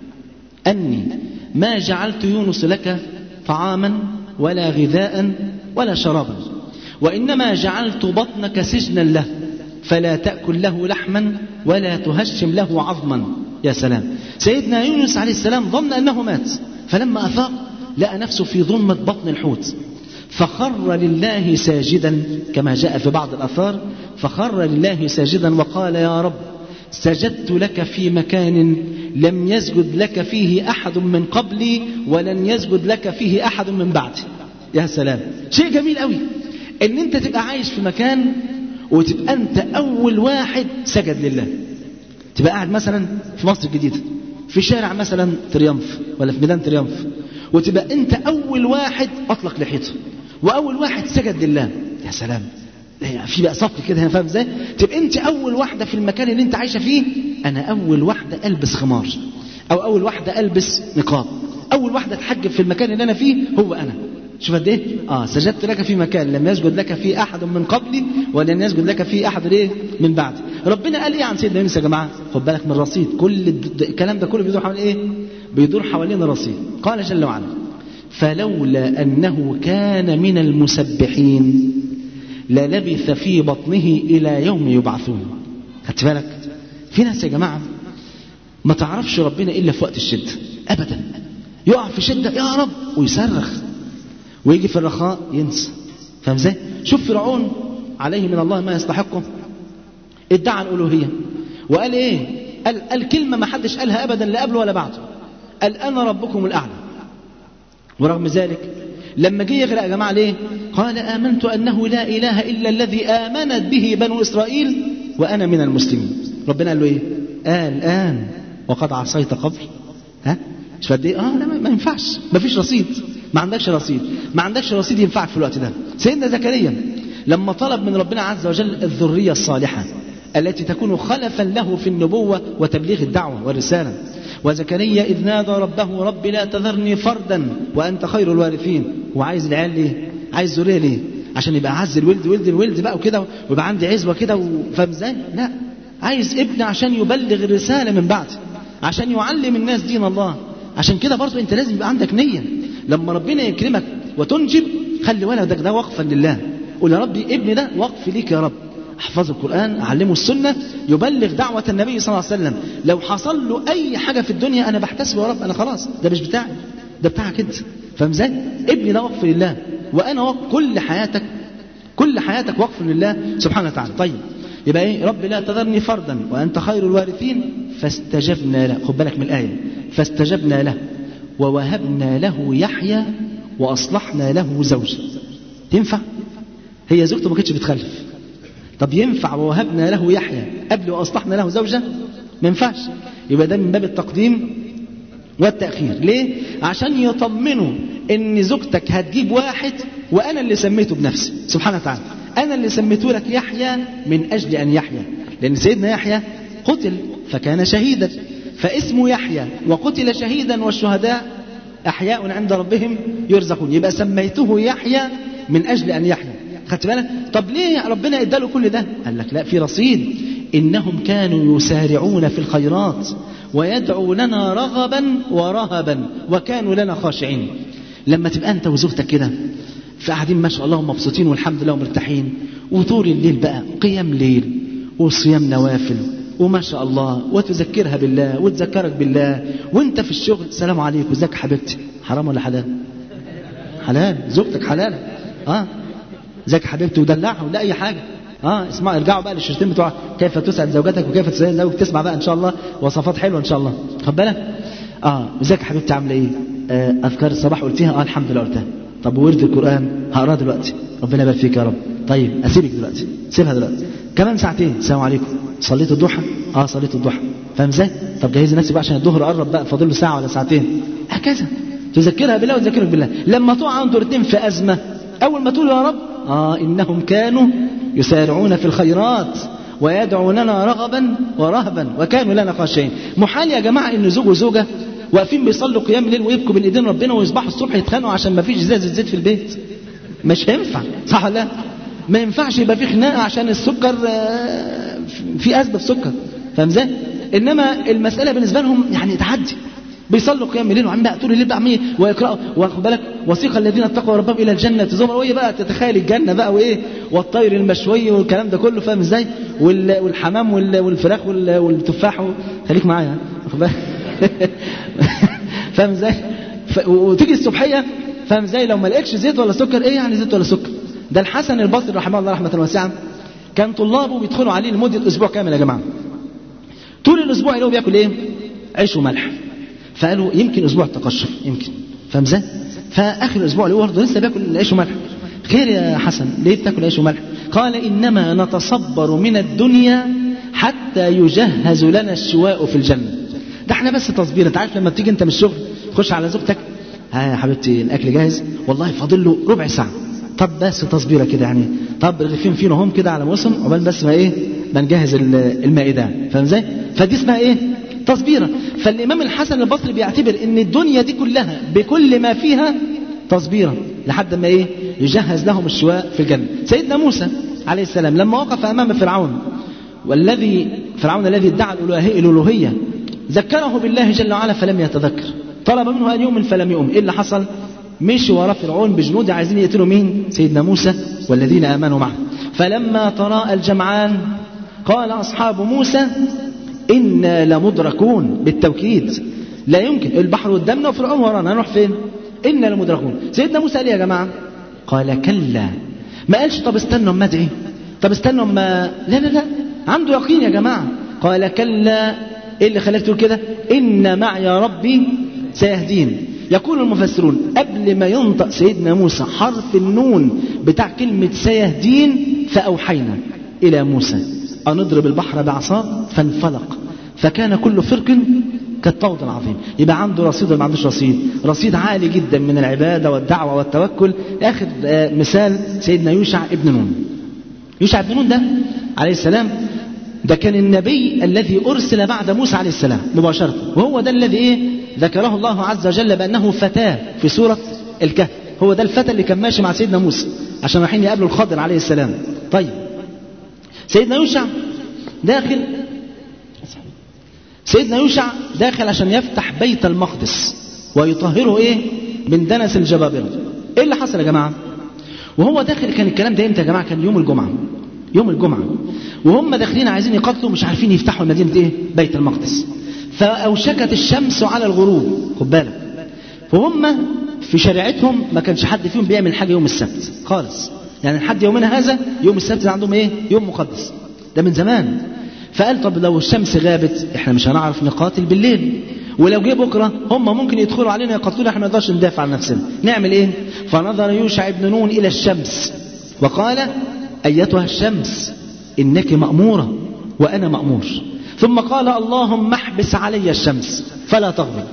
اني ما جعلت يونس لك طعاما ولا غذاء ولا شرابا وإنما جعلت بطنك سجنا له فلا تأكل له لحما ولا تهشم له عظما يا سلام سيدنا يونس عليه السلام ظن أنه مات فلما أفاق لقى نفسه في ظلمة بطن الحوت فخر لله ساجدا كما جاء في بعض الأثار فخر لله ساجدا وقال يا رب سجدت لك في مكان لم يسجد لك فيه أحد من قبلي ولن يسجد لك فيه أحد من بعدي يا سلام شيء جميل قوي ان انت تبقى عايش في مكان وتبقى انت اول واحد سجد لله تبقى قاعد مثلا في مصر الجديدة في شارع مثلا تريمف ولا في ميدان تريمف وتبقى انت اول واحد اطلق لحيته واول واحد سجد لله يا سلام في بقى صف كده فاهم ازاي تبقى انت اول واحده في المكان اللي انت عايشه فيه انا اول واحده البس خمار او اول واحده البس نقاب اول واحده اتحجب في المكان اللي انا فيه هو انا شوف قد ايه اه سجدت لك في مكان لم يسجد لك فيه احد من قبلي ولن يسجد لك فيه احد ايه من بعدي ربنا قال ايه عن سيدنا يونس يا جماعه خد بالك من الرصيد كل الكلام ده كله بيدور حوالين ايه بيدور حوالين الرصيد قال جل وعلا فلولا انه كان من المسبحين للبث في بطنه الى يوم يبعثون خدت بالك في ناس يا جماعه ما تعرفش ربنا إلا في وقت الشدة أبدا يقع في شدة يا رب ويصرخ ويجي في الرخاء ينسى فاهم ازاي؟ شوف فرعون عليه من الله ما يستحقه ادعى الألوهية وقال ايه؟ قال, قال كلمة ما حدش قالها أبدا لا قبله ولا بعده قال أنا ربكم الأعلى ورغم ذلك لما جه يغرق يا جماعة ليه؟ قال آمنت أنه لا إله إلا الذي آمنت به بنو إسرائيل وأنا من المسلمين ربنا قال له إيه؟ آه الآن وقد عصيت قبل ها؟ مش قد إيه؟ آه لا ما ينفعش ما فيش رصيد ما عندكش رصيد ما عندكش رصيد ينفعك في الوقت ده سيدنا زكريا لما طلب من ربنا عز وجل الذرية الصالحة التي تكون خلفا له في النبوة وتبليغ الدعوة والرسالة وزكريا إذ نادى ربه رب لا تذرني فردا وأنت خير الوارثين وعايز العيال ليه عايز ذرية ليه عشان يبقى عز الولد ولد الولد بقى وكده ويبقى عندي عزوة كده وفاهم ازاي لا عايز ابن عشان يبلغ الرسالة من بعد عشان يعلم الناس دين الله عشان كده برضه انت لازم يبقى عندك نية لما ربنا يكرمك وتنجب خلي ولدك ده وقفا لله قول يا ربي ابني ده وقف ليك يا رب احفظ القرآن أعلمه السنة يبلغ دعوة النبي صلى الله عليه وسلم لو حصل له أي حاجة في الدنيا أنا بحتسب يا رب أنا خلاص ده مش بتاعي ده بتاعك أنت فاهم ازاي؟ ابني ده وقف لله وأنا وقف كل حياتك كل حياتك وقف لله سبحانه وتعالى طيب يبقى ايه رب لا تذرني فردا وأنت خير الوارثين فاستجبنا له خد بالك من الآية فاستجبنا له ووهبنا له يحيى وأصلحنا له زوجا تنفع هي زوجته ما كانتش بتخلف طب ينفع ووهبنا له يحيى قبل واصلحنا له زوجه ما ينفعش يبقى ده من باب التقديم والتاخير ليه عشان يطمنوا ان زوجتك هتجيب واحد وانا اللي سميته بنفسي سبحانه وتعالى انا اللي سميته لك يحيى من اجل ان يحيى لان سيدنا يحيى قتل فكان شهيدا فاسمه يحيى وقتل شهيدا والشهداء احياء عند ربهم يرزقون يبقى سميته يحيى من اجل ان يحيى خدت بالك طب ليه ربنا اداله كل ده قال لك لا في رصيد انهم كانوا يسارعون في الخيرات ويدعوننا رغبا ورهبا وكانوا لنا خاشعين لما تبقى انت وزوجتك كده فقاعدين ما شاء الله مبسوطين والحمد لله ومرتاحين وطول الليل بقى قيام ليل وصيام نوافل وما شاء الله وتذكرها بالله وتذكرك بالله وانت في الشغل السلام عليكم ازيك حبيبتي حرام ولا حلال حلال زوجتك حلال اه ازيك حبيبتي ودلعها ولا اي حاجه اه اسمع ارجعوا بقى للشريطين بتوع كيف تسعد زوجتك وكيف تسعد زوجك تسمع بقى ان شاء الله وصفات حلوه ان شاء الله خد بالك اه ازيك يا حبيبتي عامله ايه آه اذكار الصباح قلتيها اه الحمد لله قلتها طب وورد القران هقراه دلوقتي ربنا يبارك فيك يا رب طيب اسيبك دلوقتي سيبها دلوقتي كمان ساعتين السلام عليكم صليت الضحى اه صليت الضحى فاهم ازاي طب جهزي نفسك بقى عشان الظهر قرب بقى فاضل له ساعه ولا ساعتين هكذا تذكرها بالله وتذكرك بالله لما تقع انتوا الاثنين في ازمه اول ما تقول يا رب آه إنهم كانوا يسارعون في الخيرات ويدعوننا رغبا ورهبا وكانوا لنا خاشعين محال يا جماعة إن زوج وزوجة واقفين بيصلوا قيام الليل ويبكوا بين ايدين ربنا ويصبحوا الصبح يتخانقوا عشان ما فيش ازازه زيت في البيت مش هينفع صح ولا لا ما ينفعش يبقى في خناقه عشان السكر آه، في ازمه في سكر فاهم ازاي انما المساله بالنسبه لهم يعني تعدي بيصلوا قيام الليل وعم بقى طول الليل بقى عمال ويقراوا واخد بالك وثيق الذين اتقوا ربهم الى الجنه زمر وهي بقى تتخيل الجنه بقى وايه والطير المشوي والكلام ده كله فاهم ازاي وال- والحمام وال- والفراخ وال- والتفاح و- خليك معايا واخد بالك فاهم ازاي ف... وتيجي الصبحيه فاهم ازاي لو ما لقيتش زيت ولا سكر ايه يعني زيت ولا سكر ده الحسن البصري رحمه الله رحمه واسعه كان طلابه بيدخلوا عليه لمده اسبوع كامل يا جماعه طول الاسبوع يلاقوا بياكل ايه عيش وملح فقالوا يمكن اسبوع تقشف يمكن فاهم ازاي فاخر الاسبوع لقوه برضه لسه بياكل عيش وملح خير يا حسن ليه بتاكل عيش وملح قال انما نتصبر من الدنيا حتى يجهز لنا الشواء في الجنه ده احنا بس تصبير انت عارف لما بتيجي انت من الشغل تخش على زوجتك ها يا حبيبتي الاكل جاهز والله فاضل له ربع ساعه طب بس تصبيره كده يعني طب رغيفين فينا هم كده على موسم عقبال بس ما ايه ما نجهز ال- المائده فاهم ازاي فدي اسمها ايه تصبيره فالامام الحسن البصري بيعتبر ان الدنيا دي كلها بكل ما فيها تصبيره لحد ما ايه يجهز لهم الشواء في الجنه سيدنا موسى عليه السلام لما وقف امام فرعون والذي فرعون الذي ادعى الالوهيه الالوهيه ذكره بالله جل وعلا فلم يتذكر طلب منه ان يؤمن فلم يؤمن ايه اللي حصل مشي ورا فرعون بجنود عايزين يقتلوا مين سيدنا موسى والذين امنوا معه فلما تراءى الجمعان قال اصحاب موسى إنا لمدركون بالتوكيد لا يمكن البحر قدامنا وفرعون ورانا هنروح فين إنا لمدركون سيدنا موسى قال إيه يا جماعة قال كلا ما قالش طب استنوا اما ادعي طب استنوا اما لا لا لا عنده يقين يا جماعة قال كلا ايه اللي خلاك تقول كده ان معي ربي سيهدين يقول المفسرون قبل ما ينطق سيدنا موسى حرف النون بتاع كلمة سيهدين فأوحينا إلى موسى أن اضرب البحر بعصاك فانفلق فكان كل فرق كالطود العظيم يبقى عنده رصيد ولا ما عندوش رصيد رصيد عالي جدا من العبادة والدعوة والتوكل آخر آه، مثال سيدنا يوشع ابن نون يوشع ابن نون ده عليه السلام ده كان النبي الذي أرسل بعد موسى عليه السلام مباشرة وهو ده الذي إيه ذكره الله عز وجل بأنه فتاة في سورة الكهف هو ده الفتى اللي كان ماشي مع سيدنا موسى عشان رايحين يقابلوا الخضر عليه السلام طيب سيدنا يوشع داخل سيدنا يوشع داخل عشان يفتح بيت المقدس ويطهره ايه من دنس الجبابرة ايه اللي حصل يا جماعة وهو داخل كان الكلام ده امتى يا جماعة كان يوم الجمعة يوم الجمعة وهم داخلين عايزين يقاتلوا مش عارفين يفتحوا مدينة ايه بيت المقدس فأوشكت الشمس على الغروب خد بالك فهم في شريعتهم ما كانش حد فيهم بيعمل حاجة يوم السبت خالص يعني لحد يومنا هذا يوم السبت ده عندهم ايه يوم مقدس ده من زمان فقال طب لو الشمس غابت احنا مش هنعرف نقاتل بالليل ولو جه بكره هم ممكن يدخلوا علينا يقتلونا احنا ما نقدرش ندافع عن نفسنا نعمل ايه فنظر يوشع بن نون الى الشمس وقال ايتها الشمس انك ماموره وانا مامور ثم قال اللهم احبس علي الشمس فلا تغرب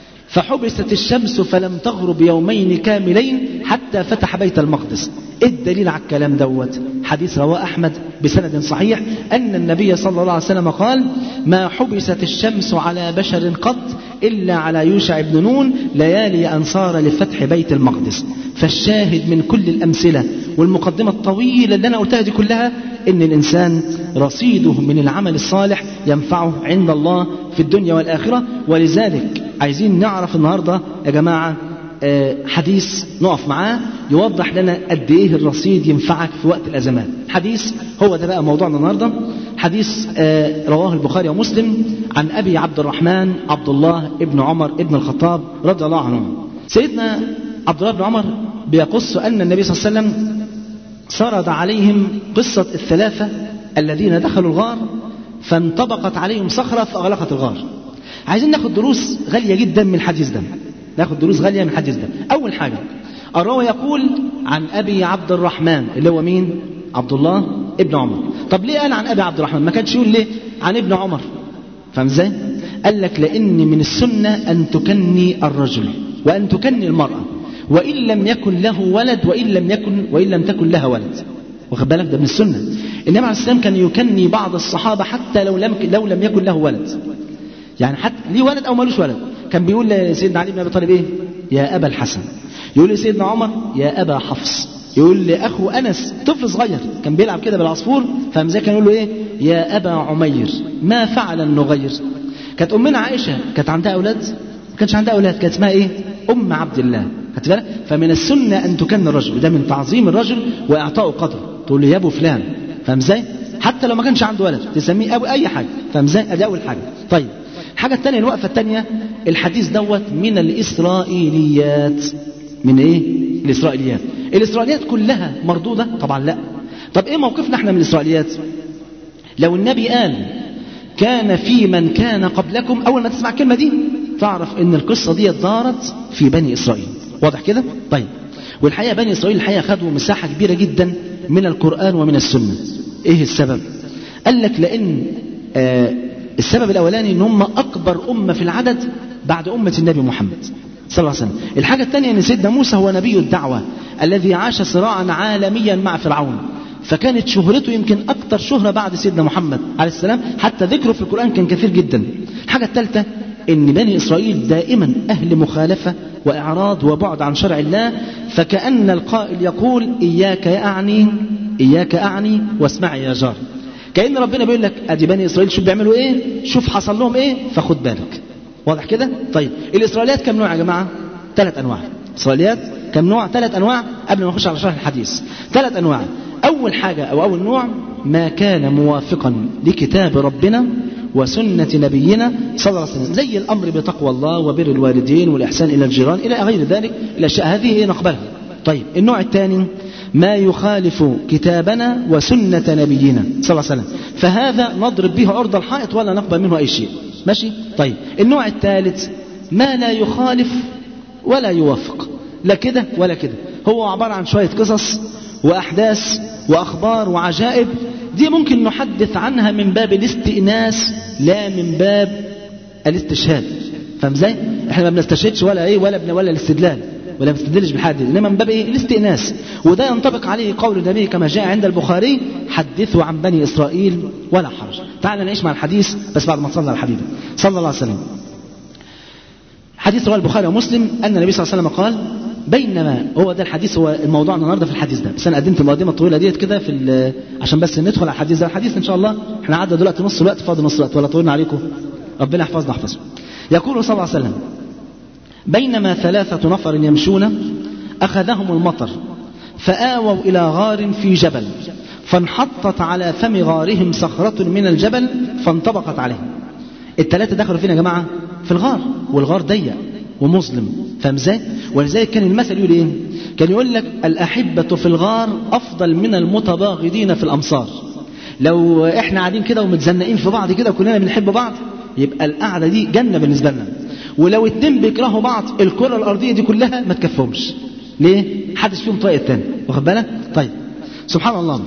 فحبست الشمس فلم تغرب يومين كاملين حتى فتح بيت المقدس ايه الدليل على الكلام دوت حديث رواه احمد بسند صحيح ان النبي صلى الله عليه وسلم قال ما حبست الشمس على بشر قط الا على يوشع بن نون ليالي انصار لفتح بيت المقدس فالشاهد من كل الامثله والمقدمه الطويله اللي انا قلتها دي كلها ان الانسان رصيده من العمل الصالح ينفعه عند الله في الدنيا والاخره ولذلك عايزين نعرف النهارده يا جماعه آه، حديث نقف معاه يوضح لنا قد ايه الرصيد ينفعك في وقت الازمات حديث هو ده بقى موضوعنا النهارده حديث آه، رواه البخاري ومسلم عن ابي عبد الرحمن عبد الله ابن عمر ابن الخطاب رضي الله عنهم سيدنا عبد الله بن عمر بيقص ان النبي صلى الله عليه وسلم سرد عليهم قصه الثلاثه الذين دخلوا الغار فانطبقت عليهم صخره فاغلقت الغار عايزين ناخد دروس غاليه جدا من الحديث ده ناخد دروس غاليه من الحديث ده اول حاجه الراوي يقول عن ابي عبد الرحمن اللي هو مين عبد الله ابن عمر طب ليه قال عن ابي عبد الرحمن ما كانش يقول ليه عن ابن عمر فاهم ازاي قال لك لان من السنه ان تكني الرجل وان تكني المراه وان لم يكن له ولد وان لم يكن وان لم تكن لها ولد واخد بالك ده من السنه النبي عليه السلام كان يكني بعض الصحابه حتى لو لم لو لم يكن له ولد يعني حتى ليه ولد او ملوش ولد كان بيقول لسيدنا علي بن ابي طالب ايه يا ابا الحسن يقول لسيدنا عمر يا ابا حفص يقول لاخو انس طفل صغير كان بيلعب كده بالعصفور فمزاج كان يقول له ايه يا ابا عمير ما فعل النغير كانت امنا عائشه كانت عندها اولاد ما كانش عندها اولاد كانت اسمها ايه ام عبد الله خدت بالك فمن السنه ان تكن الرجل وده من تعظيم الرجل واعطائه قدره تقول له يا ابو فلان فاهم ازاي حتى لو ما كانش عنده ولد تسميه ابو اي حاجه فاهم ازاي ادي اول حاجه طيب الحاجة الثانية الوقفة الثانية الحديث دوت من الإسرائيليات من إيه؟ الإسرائيليات الإسرائيليات كلها مردودة طبعا لا طب إيه موقفنا احنا من الإسرائيليات لو النبي قال كان في من كان قبلكم أول ما تسمع الكلمة دي تعرف إن القصة دي دارت في بني إسرائيل واضح كده؟ طيب والحقيقة بني إسرائيل الحقيقة خدوا مساحة كبيرة جدا من القرآن ومن السنة إيه السبب؟ قال لك لأن آه السبب الأولاني إن هم أكبر أمة في العدد بعد أمة النبي محمد صلى الله عليه وسلم الحاجة الثانية أن سيدنا موسى هو نبي الدعوة الذي عاش صراعا عالميا مع فرعون فكانت شهرته يمكن أكثر شهرة بعد سيدنا محمد عليه السلام حتى ذكره في القرآن كان كثير جدا الحاجة الثالثة أن بني إسرائيل دائما أهل مخالفة وإعراض وبعد عن شرع الله فكأن القائل يقول إياك أعني إياك أعني واسمعي يا جار كأن ربنا بيقول لك ادي بني اسرائيل شوف بيعملوا ايه شوف حصل لهم ايه فخد بالك واضح كده طيب الاسرائيليات كم نوع يا جماعه ثلاث انواع اسرائيليات كم نوع ثلاث انواع قبل ما نخش على شرح الحديث ثلاث انواع اول حاجه او اول نوع ما كان موافقا لكتاب ربنا وسنة نبينا صلى الله عليه وسلم زي الأمر بتقوى الله وبر الوالدين والإحسان إلى الجيران إلى غير ذلك الأشياء هذه نقبلها طيب النوع الثاني ما يخالف كتابنا وسنة نبينا صلى الله عليه وسلم فهذا نضرب به عرض الحائط ولا نقبل منه أي شيء ماشي طيب النوع الثالث ما لا يخالف ولا يوافق لا كده ولا كده هو عبارة عن شوية قصص وأحداث وأخبار وعجائب دي ممكن نحدث عنها من باب الاستئناس لا من باب الاستشهاد فاهم ازاي؟ احنا ما بنستشهدش ولا ايه ولا بن ولا الاستدلال ولا بنستدلش بالحادث انما من باب ايه؟ الاستئناس وده ينطبق عليه قول النبي كما جاء عند البخاري حدثوا عن بني اسرائيل ولا حرج. تعال نعيش مع الحديث بس بعد ما صلى على الحبيب صلى الله عليه وسلم. حديث رواه البخاري ومسلم ان النبي صلى الله عليه وسلم قال بينما هو ده الحديث هو الموضوع النهارده في الحديث ده بس انا قدمت المقدمه الطويله ديت كده في عشان بس ندخل على الحديث ده الحديث ان شاء الله احنا عدى دلوقتي نص الوقت فاضل نص الوقت ولا طولنا عليكم ربنا يحفظنا يحفظكم يقول صلى الله عليه وسلم بينما ثلاثة نفر يمشون أخذهم المطر فآووا إلى غار في جبل فانحطت على فم غارهم صخرة من الجبل فانطبقت عليهم الثلاثة دخلوا فين يا جماعة في الغار والغار ضيق ومظلم فاهم ازاي؟ ولذلك كان المثل يقول ايه؟ كان يقول لك الأحبة في الغار أفضل من المتباغضين في الأمصار لو احنا قاعدين كده ومتزنقين في بعض كده وكلنا بنحب بعض يبقى القعدة دي جنة بالنسبة لنا ولو اتنين بيكرهوا بعض الكرة الأرضية دي كلها ما تكفهمش ليه؟ حدش فيهم طايق التاني واخد بالك؟ طيب سبحان الله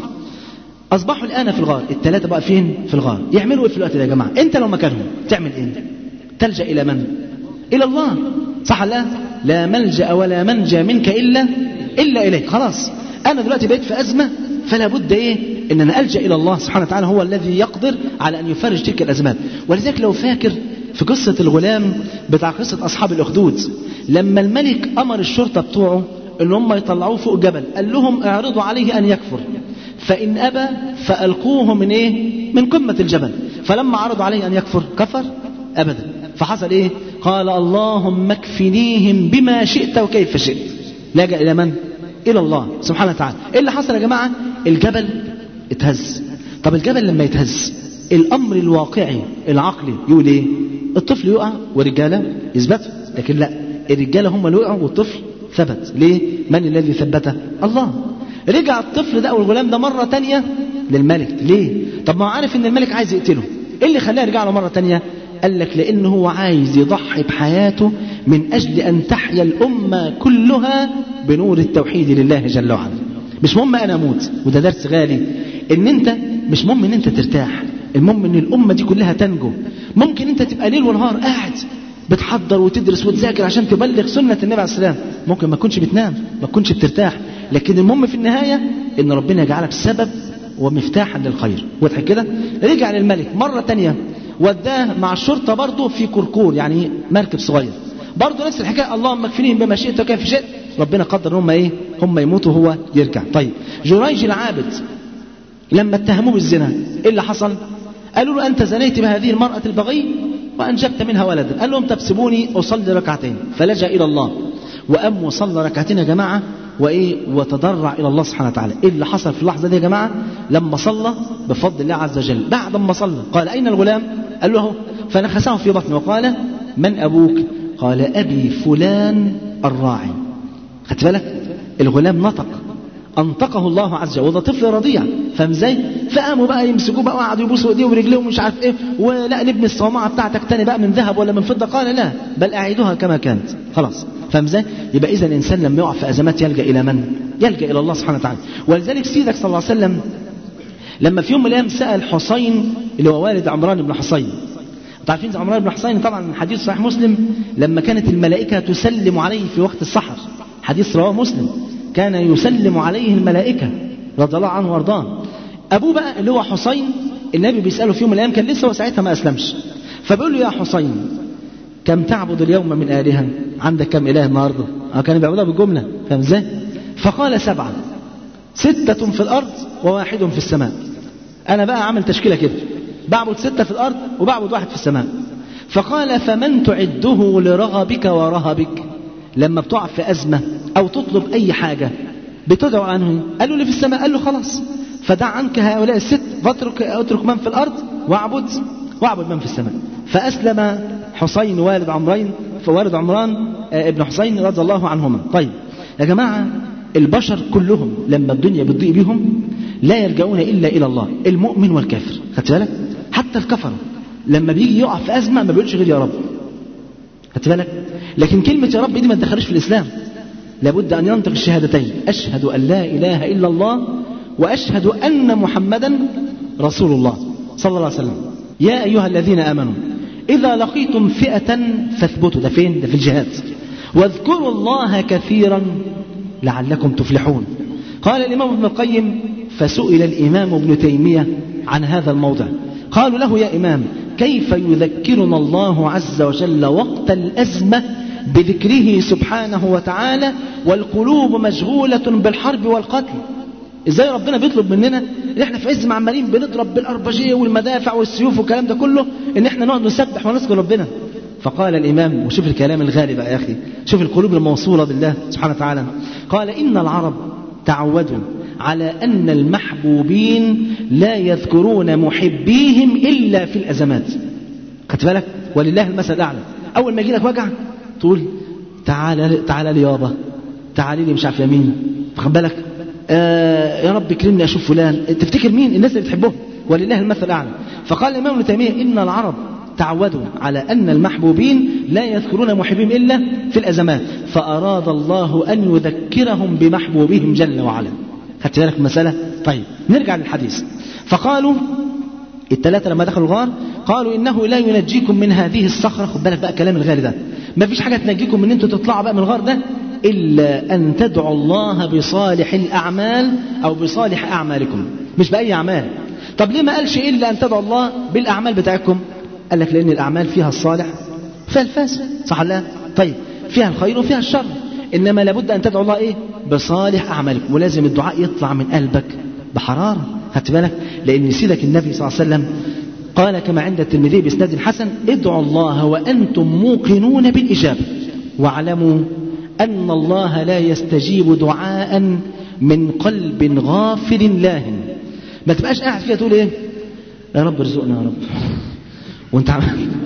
أصبحوا الآن في الغار الثلاثة بقى فين؟ في الغار يعملوا إيه في الوقت ده يا جماعة؟ أنت لو مكانهم تعمل إيه؟ تلجأ إلى من؟ إلى الله صح لا؟ لا ملجأ ولا منجى منك إلا إلا إليك خلاص أنا دلوقتي بقيت في أزمة فلا بد إيه؟ إن أنا ألجأ إلى الله سبحانه وتعالى هو الذي يقدر على أن يفرج تلك الأزمات ولذلك لو فاكر في قصة الغلام بتاع قصة أصحاب الأخدود لما الملك أمر الشرطة بتوعه إن هم يطلعوه فوق جبل قال لهم اعرضوا عليه أن يكفر فإن أبى فألقوه من إيه؟ من قمة الجبل فلما عرضوا عليه أن يكفر كفر أبدا فحصل إيه؟ قال اللهم اكفنيهم بما شئت وكيف شئت لجأ إلى من؟ إلى الله سبحانه وتعالى إيه اللي حصل يا جماعة؟ الجبل اتهز طب الجبل لما يتهز الأمر الواقعي العقلي يقول إيه؟ الطفل يقع والرجالة يثبتوا لكن لا الرجالة هم اللي وقعوا والطفل ثبت ليه؟ من الذي ثبته؟ الله رجع الطفل ده او الغلام ده مره تانية للملك ليه طب ما هو عارف ان الملك عايز يقتله ايه اللي خلاه يرجع له مره تانية قال لك لانه هو عايز يضحي بحياته من اجل ان تحيا الامه كلها بنور التوحيد لله جل وعلا مش مهم انا اموت وده درس غالي ان انت مش مهم ان انت ترتاح المهم ان الامه دي كلها تنجو ممكن انت تبقى ليل ونهار قاعد بتحضر وتدرس وتذاكر عشان تبلغ سنه النبي عليه السلام ممكن ما تكونش بتنام ما تكونش بترتاح لكن المهم في النهاية ان ربنا يجعلك سبب ومفتاحا للخير واضح كده رجع للملك مرة تانية وداه مع الشرطة برضه في كركور يعني مركب صغير برضه نفس الحكاية اللهم اكفنيهم بما شئت وكيف شئت ربنا قدر هم ايه هم يموتوا وهو يرجع طيب جريج العابد لما اتهموه بالزنا ايه اللي حصل قالوا له انت زنيت بهذه المرأة البغي وانجبت منها ولدا قال لهم تبسبوني اصلي ركعتين فلجأ الى الله وقام وصلى ركعتين يا جماعه وايه وتضرع الى الله سبحانه وتعالى ايه اللي حصل في اللحظه دي يا جماعه لما صلى بفضل الله عز وجل بعد ما صلى قال اين الغلام قال له فنخسه في بطنه وقال من ابوك قال ابي فلان الراعي خدت بالك الغلام نطق انطقه الله عز وجل وده طفل رضيع فاهم ازاي فقاموا بقى يمسكوه بقى وقعدوا يبوسوا ايديه ورجليه ومش عارف ايه ولا نبني الصومعه بتاعتك تاني بقى من ذهب ولا من فضه قال لا بل اعيدوها كما كانت خلاص فاهم ازاي يبقى اذا الانسان لما يقع في ازمات يلجا الى من يلجا الى الله سبحانه وتعالى ولذلك سيدك صلى الله عليه وسلم لما في يوم من الايام سال حسين اللي هو والد عمران بن حسين عارفين عمران بن حسين طبعا حديث صحيح مسلم لما كانت الملائكه تسلم عليه في وقت السحر حديث رواه مسلم كان يسلم عليه الملائكة رضي الله عنه وارضاه أبوه بقى اللي هو حسين النبي بيسأله في يوم من الأيام كان لسه وساعتها ما أسلمش فبيقول له يا حسين كم تعبد اليوم من آلهة عندك كم إله النهاردة آه كان بيعبدها بالجملة فاهم ازاي فقال سبعة ستة في الأرض وواحد في السماء أنا بقى عامل تشكيلة كده بعبد ستة في الأرض وبعبد واحد في السماء فقال فمن تعده لرغبك ورهبك لما بتقع في أزمة أو تطلب أي حاجة بتدعو عنه قال له اللي في السماء قال له خلاص فدع عنك هؤلاء الست فاترك اترك من في الأرض واعبد واعبد من في السماء فأسلم حسين والد عمرين فوالد عمران آه، ابن حسين رضي الله عنهما طيب يا جماعة البشر كلهم لما الدنيا بتضيء بهم لا يلجؤون إلا إلى الله المؤمن والكافر خدت بالك حتى الكفر لما بيجي يقع في أزمة ما بيقولش غير يا رب خدت بالك لكن كلمة يا رب دي ما تدخلش في الإسلام لابد أن ينطق الشهادتين أشهد أن لا إله إلا الله وأشهد أن محمدا رسول الله صلى الله عليه وسلم يا أيها الذين آمنوا إذا لقيتم فئة فاثبتوا ده فين ده في الجهاد واذكروا الله كثيرا لعلكم تفلحون قال الإمام ابن القيم فسئل الإمام ابن تيمية عن هذا الموضع قالوا له يا إمام كيف يذكرنا الله عز وجل وقت الأزمة بذكره سبحانه وتعالى والقلوب مشغولة بالحرب والقتل ازاي ربنا بيطلب مننا ان احنا في عز ما عمالين بنضرب بالاربجيه والمدافع والسيوف والكلام ده كله ان احنا نقعد نسبح ونذكر ربنا فقال الامام وشوف الكلام الغالي بقى يا اخي شوف القلوب الموصوله بالله سبحانه وتعالى قال ان العرب تعودوا على ان المحبوبين لا يذكرون محبيهم الا في الازمات خدت بالك ولله المثل الاعلى اول ما يجي لك وجع تقول تعالى تعالى لي يابا تعالي لي مش عارف يا مين واخد بالك آه يا رب اكرمني اشوف فلان تفتكر مين الناس اللي بتحبهم ولله المثل الاعلى فقال الامام ابن تيميه ان العرب تعودوا على ان المحبوبين لا يذكرون محبين الا في الازمات فاراد الله ان يذكرهم بمحبوبهم جل وعلا خدت بالك المساله طيب نرجع للحديث فقالوا الثلاثة لما دخلوا الغار قالوا إنه لا ينجيكم من هذه الصخرة خد بالك بقى كلام الغالي ده ما فيش حاجة تنجيكم من أنتوا تطلعوا بقى من الغار ده إلا أن تدعوا الله بصالح الأعمال أو بصالح أعمالكم مش بأي أعمال طب ليه ما قالش إلا أن تدعوا الله بالأعمال بتاعتكم قال لك لأن الأعمال فيها الصالح فيها الفاسد صح ولا لا طيب فيها الخير وفيها الشر إنما لابد أن تدعوا الله إيه بصالح أعمالكم ولازم الدعاء يطلع من قلبك بحرارة خدت بالك لأن سيدك النبي صلى الله عليه وسلم قال كما عند الترمذي بإسناد حسن ادعوا الله وأنتم موقنون بالإجابة واعلموا أن الله لا يستجيب دعاء من قلب غافل لاهن ما تبقاش قاعد فيها تقول ايه يا رب ارزقنا يا رب وانت عم...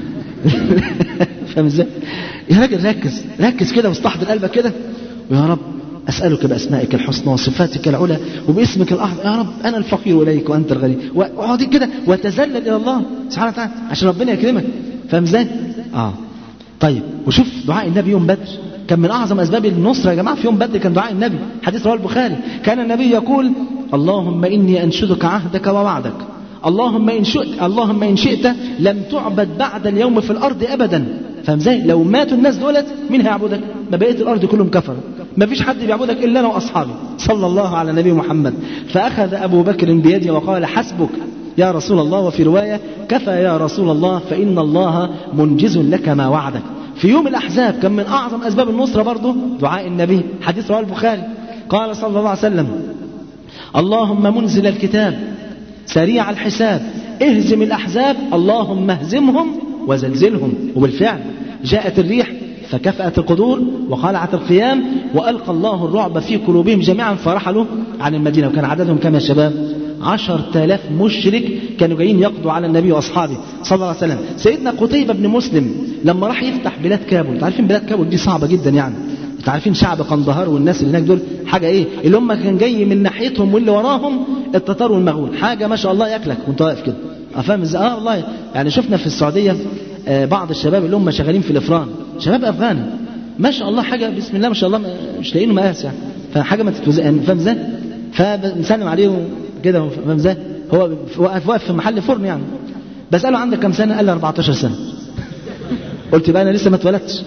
فاهم ازاي يا راجل ركز ركز كده واستحضر قلبك كده ويا رب أسألك بأسمائك الحسنى وصفاتك العلى وباسمك الأعظم يا رب أنا الفقير إليك وأنت الغني واقعد كده وتذلل إلى الله سبحانه وتعالى عشان ربنا يكرمك فاهم ازاي؟ آه طيب وشوف دعاء النبي يوم بدر كان من أعظم أسباب النصرة يا جماعة في يوم بدر كان دعاء النبي حديث رواه البخاري كان النبي يقول اللهم إني أنشدك عهدك ووعدك اللهم إن شئت اللهم إن شئت لم تعبد بعد اليوم في الأرض أبدا فاهم ازاي؟ لو ماتوا الناس دولت مين هيعبدك؟ ما بقيت الأرض كلهم كفروا ما فيش حد بيعبدك إلا أنا وأصحابي صلى الله على نبي محمد فأخذ أبو بكر بيدي وقال حسبك يا رسول الله وفي رواية كفى يا رسول الله فإن الله منجز لك ما وعدك في يوم الأحزاب كان من أعظم أسباب النصرة برضه دعاء النبي حديث رواه البخاري قال صلى الله عليه وسلم اللهم منزل الكتاب سريع الحساب اهزم الأحزاب اللهم اهزمهم وزلزلهم وبالفعل جاءت الريح فكفأت القدور وخلعت القيام وألقى الله الرعب في قلوبهم جميعا فرحلوا عن المدينة وكان عددهم كم يا شباب عشر تلاف مشرك كانوا جايين يقضوا على النبي وأصحابه صلى الله عليه وسلم سيدنا قتيبة بن مسلم لما راح يفتح بلاد كابول انتوا عارفين بلاد كابول دي صعبة جدا يعني انتوا عارفين شعب قندهار والناس اللي هناك دول حاجة ايه اللي هم كان جاي من ناحيتهم واللي وراهم التتار والمغول حاجة ما شاء الله ياكلك وانت واقف كده افهم ازاي اه والله يعني شفنا في السعودية آه بعض الشباب اللي هم شغالين في الافران شباب افغان ما شاء الله حاجة بسم الله ما شاء الله مش لاقيين مقاس يعني فحاجة ما تتوزق يعني فاهم ازاي فبنسلم عليه كده فاهم ازاي هو واقف واقف في محل فرن يعني بسأله عندك كم سنة قال لي 14 سنة قلت بقى انا لسه ما اتولدتش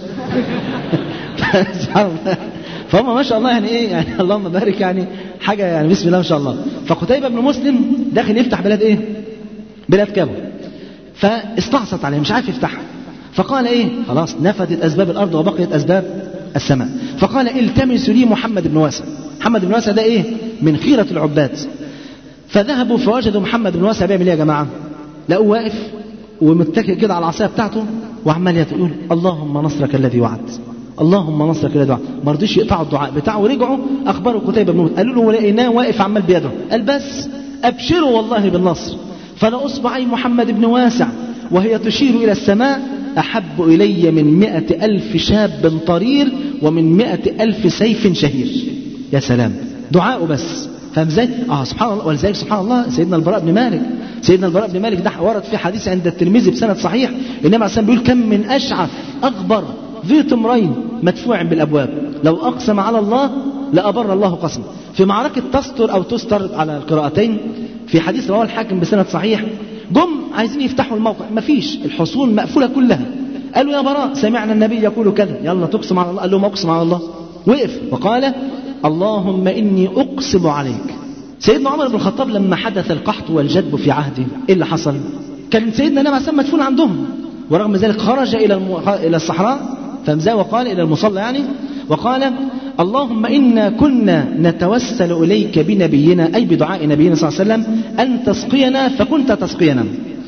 فهم ما شاء الله يعني ايه يعني اللهم بارك يعني حاجه يعني بسم الله ما شاء الله فقتيبة بن مسلم داخل يفتح بلاد ايه بلاد كابو فاستعصت عليه مش عارف يفتحها فقال ايه خلاص نفدت اسباب الارض وبقيت اسباب السماء فقال التمسوا لي محمد بن واسع محمد بن واسع ده ايه من خيرة العباد فذهبوا فوجدوا محمد بن واسع بيعمل ايه يا جماعه لقوه واقف ومتكئ كده على العصايه بتاعته وعمال يقول اللهم نصرك الذي وعدت اللهم نصرك الذي وعدت ما رضيش يقطعوا الدعاء بتاعه ورجعوا اخبروا قتيبة بن قالوا له ولقيناه واقف عمال بيده قال بس ابشروا والله بالنصر فلا اصبعي محمد بن واسع وهي تشير إلى السماء أحب إلي من مئة ألف شاب طرير ومن مئة ألف سيف شهير يا سلام دعاء بس فاهم ازاي؟ اه سبحان الله ولذلك سبحان الله سيدنا البراء بن مالك سيدنا البراء بن مالك ده ورد في حديث عند الترمذي بسند صحيح النبي عليه الصلاه بيقول كم من اشعث اغبر ذي تمرين مدفوع بالابواب لو اقسم على الله لابر الله قسمه في معركه تستر او تستر على القراءتين في حديث رواه الحاكم بسند صحيح جم عايزين يفتحوا الموقع مفيش الحصون مقفوله كلها قالوا يا براء سمعنا النبي يقول كذا يلا تقسم على الله قال لهم اقسم على الله وقف وقال اللهم إني أقسم عليك سيدنا عمر بن الخطاب لما حدث القحط والجدب في عهده إيه اللي حصل كان سيدنا النبي عليه مدفون عندهم ورغم ذلك خرج إلى الم... إلى الصحراء فمزاه وقال إلى المصلى يعني وقال اللهم إنا كنا نتوسل إليك بنبينا أي بدعاء نبينا صلى الله عليه وسلم أن تسقينا فكنت تسقينا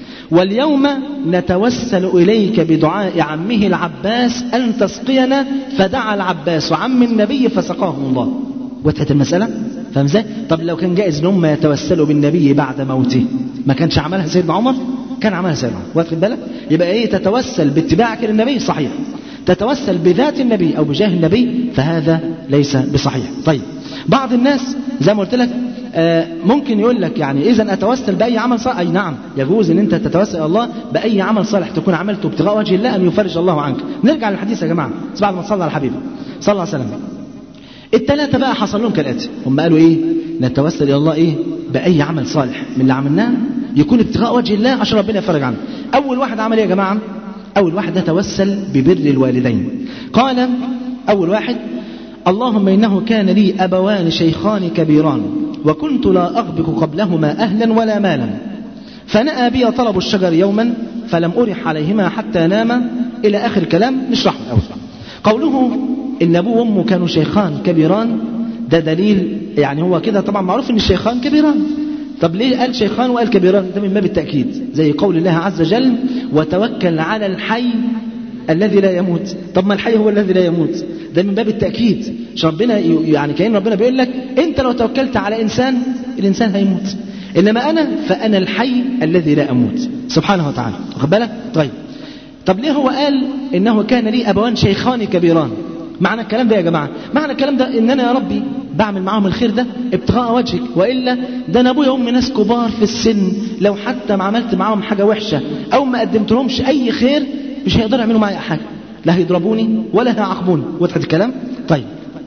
واليوم نتوسل إليك بدعاء عمه العباس أن تسقينا فدعا العباس عم النبي فسقاهم الله وضحت المسألة فاهم ازاي؟ طب لو كان جائز ان هم يتوسلوا بالنبي بعد موته ما كانش عملها سيدنا عمر؟ كان عملها سيدنا عمر واخد بالك؟ يبقى ايه تتوسل باتباعك للنبي صحيح تتوسل بذات النبي او بجاه النبي فهذا ليس بصحيح طيب بعض الناس زي ما قلت لك آه ممكن يقول لك يعني اذا اتوسل باي عمل صالح اي نعم يجوز ان انت تتوسل الى الله باي عمل صالح تكون عملته ابتغاء وجه الله ان يفرج الله عنك نرجع للحديث يا جماعه بس بعد ما تصلى على حبيبه صلى الله عليه وسلم الثلاثه بقى حصل لهم كالاتي هم قالوا ايه نتوسل الى الله ايه باي عمل صالح من اللي عملناه يكون ابتغاء وجه الله عشان ربنا يفرج عنه اول واحد عمل ايه يا جماعه اول واحد يتوسل ببر الوالدين قال اول واحد اللهم إنه كان لي أبوان شيخان كبيران وكنت لا أغبك قبلهما أهلا ولا مالا فنأى بي طلب الشجر يوما فلم أرح عليهما حتى ناما إلى آخر الكلام نشرحه الأول قوله إن أبوه وأمه كانوا شيخان كبيران ده دليل يعني هو كده طبعا معروف إن الشيخان كبيران طب ليه قال شيخان وقال كبيران ده من باب التأكيد زي قول الله عز وجل وتوكل على الحي الذي لا يموت طب ما الحي هو الذي لا يموت ده من باب التأكيد عشان ربنا يعني كأن ربنا بيقول لك أنت لو توكلت على إنسان الإنسان هيموت إنما أنا فأنا الحي الذي لا أموت سبحانه وتعالى واخد بالك طيب طب ليه هو قال إنه كان لي أبوان شيخان كبيران معنى الكلام ده يا جماعة معنى الكلام ده إن أنا يا ربي بعمل معاهم الخير ده ابتغاء وجهك وإلا ده أنا أبويا وأمي ناس كبار في السن لو حتى ما عملت معاهم حاجة وحشة أو ما قدمت لهمش أي خير مش هيقدروا يعملوا معايا حاجة لا هيضربوني ولا هيعاقبوني وضحت الكلام طيب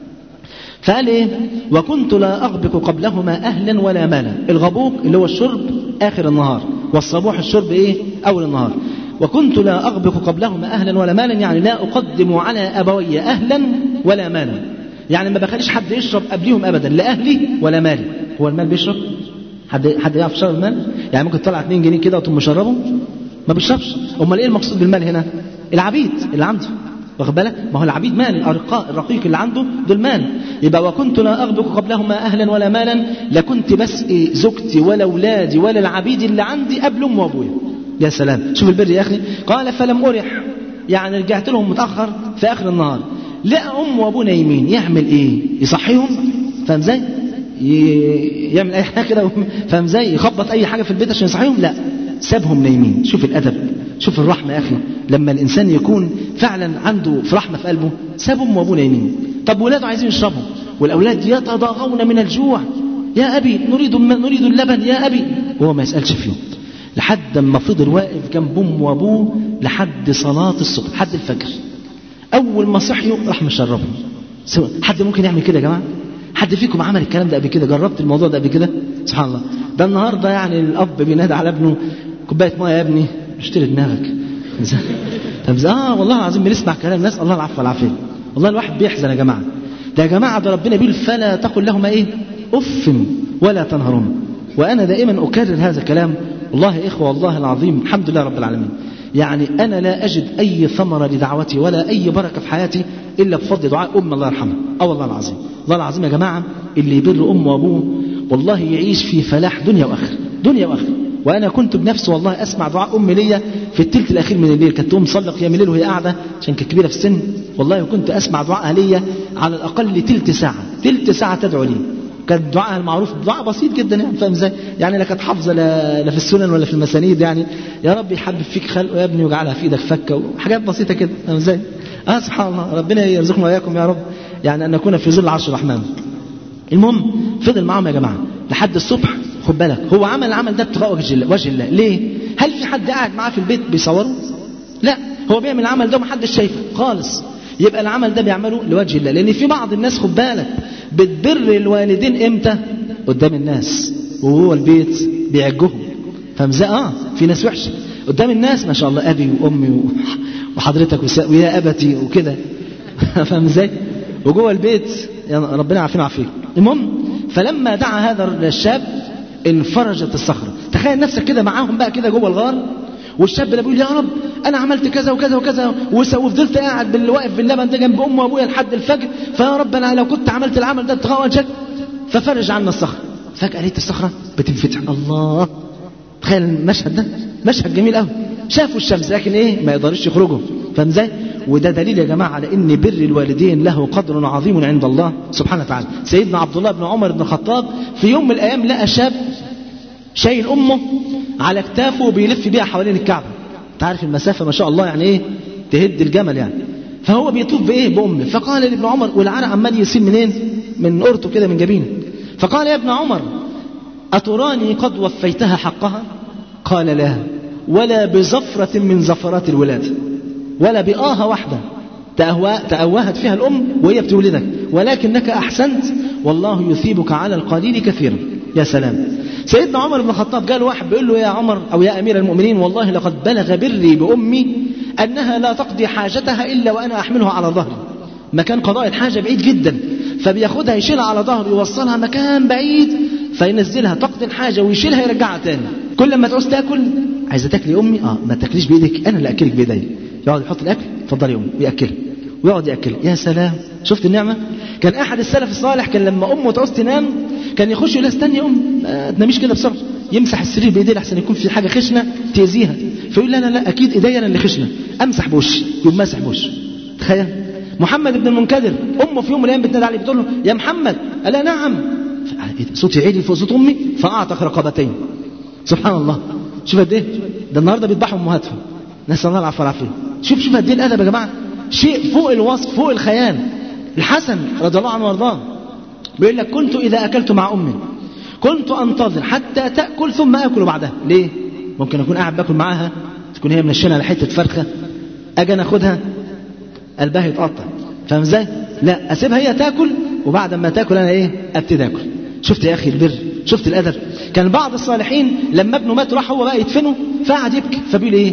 فقال ايه وكنت لا اغبق قبلهما اهلا ولا مالا الغبوق اللي هو الشرب اخر النهار والصبوح الشرب ايه اول النهار وكنت لا اغبق قبلهما اهلا ولا مالا يعني لا اقدم على ابوي اهلا ولا مالا يعني ما بخليش حد يشرب قبليهم ابدا لا اهلي ولا مالي هو المال بيشرب حد حد يعرف يشرب المال يعني ممكن تطلع 2 جنيه كده وتقوم مشربه ما بيشربش امال ايه المقصود بالمال هنا العبيد اللي عنده واخد بالك ما هو العبيد مال الارقاء الرقيق اللي عنده دول مال يبقى وكنت لا اغبق قبلهما اهلا ولا مالا لكنت بسقي زوجتي ولا اولادي ولا العبيد اللي عندي قبل امي وابويا يا سلام شوف البر يا اخي قال فلم ارح يعني رجعت لهم متاخر في اخر النهار لقى ام وابوه نايمين يعمل ايه يصحيهم فاهم ازاي يعمل اي حاجه كده فاهم ازاي يخبط اي حاجه في البيت عشان يصحيهم لا سابهم نايمين شوف الادب شوف الرحمه يا اخي لما الانسان يكون فعلا عنده في رحمه في قلبه سابهم وابوه نايمين طب ولاده عايزين يشربوا والاولاد يتضاغون من الجوع يا ابي نريد نريد اللبن يا ابي وهو ما يسالش فيهم لحد ما فضل واقف جنب امه وابوه لحد صلاه الصبح لحد الفجر اول ما صحيوا راح مشربهم حد ممكن يعمل كده يا جماعه حد فيكم عمل الكلام ده قبل كده جربت الموضوع ده قبل كده سبحان الله ده النهارده يعني الاب بينادي على ابنه كوبايه ميه يا ابني اشتري دماغك طب اه والله العظيم بنسمع كلام ناس الله العفو والعافيه والله الواحد بيحزن يا جماعه ده يا جماعه ده ربنا بيقول فلا تقل لهما ايه اف ولا تنهرهما وانا دائما اكرر هذا الكلام والله يا اخوه والله العظيم الحمد لله رب العالمين يعني انا لا اجد اي ثمره لدعوتي ولا اي بركه في حياتي الا بفضل دعاء ام الله يرحمها اه والله العظيم الله العظيم يا جماعه اللي يبر امه وابوه والله يعيش في فلاح دنيا واخره دنيا واخره وانا كنت بنفسي والله اسمع دعاء امي ليا في الثلث الاخير من الليل كانت تقوم تصلي قيام الليل وهي قاعده عشان كانت كبيره في السن والله كنت اسمع دعائها ليا على الاقل ثلث ساعه ثلث ساعه تدعو لي كان دعاء المعروف دعاء بسيط جدا يعني فاهم ازاي يعني لا كانت حافظه لا, لا في السنن ولا في المسانيد يعني يا رب يحبب فيك خلقه يا ابني ويجعلها في ايدك فكه وحاجات بسيطه كده فاهم ازاي اه سبحان الله ربنا يرزقنا واياكم يا رب يعني ان نكون في ظل عرش الرحمن المهم فضل معاهم يا جماعه لحد الصبح خد بالك هو عمل العمل ده ابتغاء وجه الله وجه الله ليه هل في حد قاعد معاه في البيت بيصوره لا هو بيعمل العمل ده ومحدش شايفه خالص يبقى العمل ده بيعمله لوجه الله لان في بعض الناس خد بالك بتبر الوالدين امتى قدام الناس وهو البيت بيعجهم فاهم ازاي اه في ناس وحشه قدام الناس ما شاء الله ابي وامي و- وحضرتك وسا- ويا ابتي وكده فاهم ازاي وجوه البيت يا ربنا يعافينا ويعافيك المهم فلما دعا هذا الشاب انفرجت الصخره تخيل نفسك كده معاهم بقى كده جوه الغار والشاب ده بيقول يا رب انا عملت كذا وكذا وكذا وس- وفضلت قاعد بال- واقف باللبن ده جنب امي وابويا لحد الفجر فيا رب انا لو كنت عملت العمل ده ابتغاء وجهك ففرج عنا الصخره فجاه لقيت الصخره بتنفتح الله تخيل المشهد ده مشهد جميل قوي شافوا الشمس لكن ايه ما يقدروش يخرجوا فاهم ازاي وده دليل يا جماعه على ان بر الوالدين له قدر عظيم عند الله سبحانه وتعالى سيدنا عبد الله بن عمر بن الخطاب في يوم من الايام لقى شاب شايل امه على كتافه وبيلف بيها حوالين الكعبه انت عارف المسافه ما شاء الله يعني ايه تهد الجمل يعني فهو بيطوف بايه بامه فقال لابن عمر والعرق عمال يسيل منين من قرطه كده من جبينه فقال يا ابن عمر أتراني قد وفيتها حقها قال لا ولا بزفرة من زفرات الولادة ولا بآهة واحدة تأوه- تأوهت فيها الأم وهي بتولدك ولكنك أحسنت والله يثيبك على القليل كثيرا يا سلام سيدنا عمر بن الخطاب قال واحد بيقول له يا عمر أو يا أمير المؤمنين والله لقد بلغ بري بأمي أنها لا تقضي حاجتها إلا وأنا أحملها على ظهري مكان قضاء الحاجة بعيد جدا فبياخدها يشيلها على ظهره يوصلها مكان بعيد فينزلها تقضي الحاجة ويشيلها يرجعها تاني كل ما تعوز تاكل عايزة تاكلي يا أمي اه ما تاكليش بإيدك أنا اللي أكلك بإيدي يقعد يحط الأكل اتفضلي يا أمي ويأكلها ويقعد يأكل يا سلام شفت النعمة كان أحد السلف الصالح كان لما أمه تعوز تنام كان يخش يقول لها استني يا أم ما تناميش كده بسرعة يمسح السرير بإيديه لحسن يكون في حاجة خشنة تأذيها فيقول لا لا لا أكيد إيديا أنا اللي خشنة أمسح بوشي يقوم ماسح بوشي تخيل محمد بن المنكدر امه في يوم من الايام بتنادي عليه بتقول له يا محمد الا نعم ف- إيه ده؟ صوتي عالي فوق صوت امي فاعتق رقبتين سبحان الله شوف قد ايه ده النهارده بيذبحوا امهاتهم نسال الله العفو والعافيه شوف شوف قد ايه الادب يا جماعه شيء فوق الوصف فوق الخيال الحسن رضي الله عنه وارضاه بيقول لك كنت اذا اكلت مع امي كنت انتظر حتى تاكل ثم اكل بعدها ليه ممكن اكون قاعد باكل معاها تكون هي منشنه على حته فرخه اجي انا اخدها قلبها يتقطع فاهم ازاي لا اسيبها هي تاكل وبعد ما تاكل انا ايه ابتدي اكل شفت يا اخي البر شفت الادب كان بعض الصالحين لما ابنه مات راح هو بقى يدفنه فقعد يبكي فبيقول ايه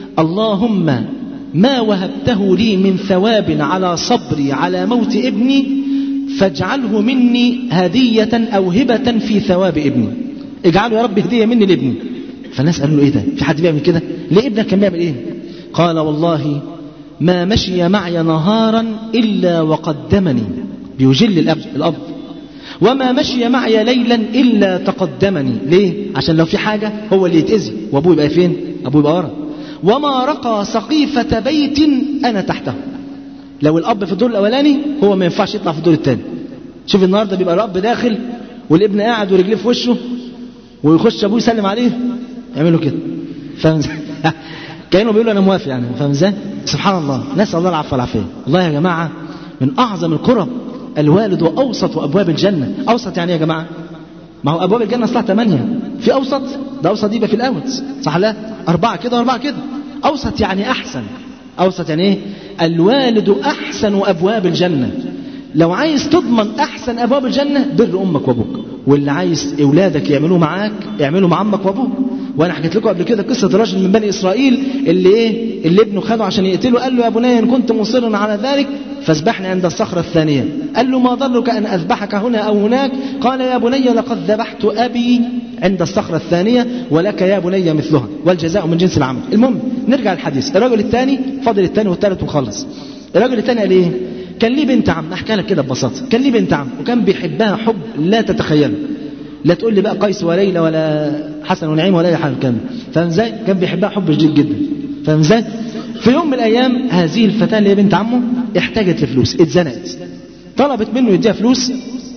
اللهم ما وهبته لي من ثواب على صبري على موت ابني فاجعله مني هدية أو هبة في ثواب ابني اجعله يا رب هدية مني لابني فالناس قالوا له ايه ده في حد بيعمل كده ليه ابنك كان بيعمل ايه قال والله ما مشي معي نهارا إلا وقدمني بيجل الأب, الأب وما مشي معي ليلا إلا تقدمني ليه؟ عشان لو في حاجة هو اللي يتأذي وأبوه يبقى فين؟ أبوه يبقى ورا وما رقى سقيفة بيت أنا تحته لو الأب في الدور الأولاني هو ما ينفعش يطلع في الدور الثاني شوف النهارده بيبقى الأب داخل والابن قاعد ورجليه في وشه ويخش أبوه يسلم عليه يعملوا كده فاهم ازاي؟ كانه بيقول انا موافق يعني فاهم ازاي؟ سبحان الله نسال الله العفو والعافيه والله يا جماعه من اعظم القرب الوالد واوسط ابواب الجنه اوسط يعني إيه يا جماعه ما هو ابواب الجنه اصلها ثمانيه في اوسط ده اوسط يبقى في الاوت صح لا اربعه كده واربعه كده اوسط يعني احسن اوسط يعني ايه الوالد احسن ابواب الجنه لو عايز تضمن احسن ابواب الجنه بر امك وابوك واللي عايز اولادك يعملوه معاك اعملوا مع امك وابوك وانا حكيت لكم قبل كده قصه رجل من بني اسرائيل اللي ايه اللي ابنه خده عشان يقتله قال له يا بني ان كنت مصرا على ذلك فاذبحني عند الصخره الثانيه قال له ما ضرك ان اذبحك هنا او هناك قال يا بني لقد ذبحت ابي عند الصخره الثانيه ولك يا بني مثلها والجزاء من جنس العمل المهم نرجع للحديث الرجل الثاني فضل الثاني والثالث وخلص الرجل الثاني قال ايه كان ليه بنت عم احكي لك كده ببساطه كان ليه بنت عم وكان بيحبها حب لا تتخيله لا تقول لي بقى قيس وليلى ولا حسن ونعيم ولا اي حاجه كان فاهم ازاي كان بيحبها حب شديد جدا فاهم ازاي في يوم من الايام هذه الفتاه اللي هي بنت عمه احتاجت لفلوس اتزنقت طلبت منه يديها فلوس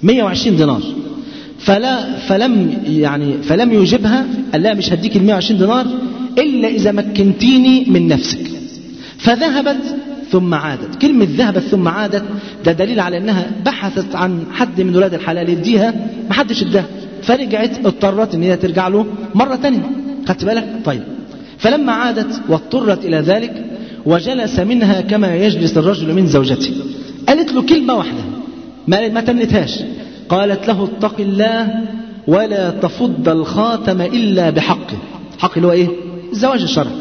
120 دينار فلا فلم يعني فلم يجبها قال لها مش هديك ال 120 دينار الا اذا مكنتيني من نفسك فذهبت ثم عادت كلمة ذهبت ثم عادت ده دليل على انها بحثت عن حد من ولاد الحلال يديها ما حدش اداها فرجعت اضطرت ان هي ترجع له مرة تانية خدت بالك طيب فلما عادت واضطرت الى ذلك وجلس منها كما يجلس الرجل من زوجته قالت له كلمة واحدة ما ما تملتهاش قالت له اتق الله ولا تفض الخاتم إلا بحقه حق اللي هو إيه الزواج الشرعي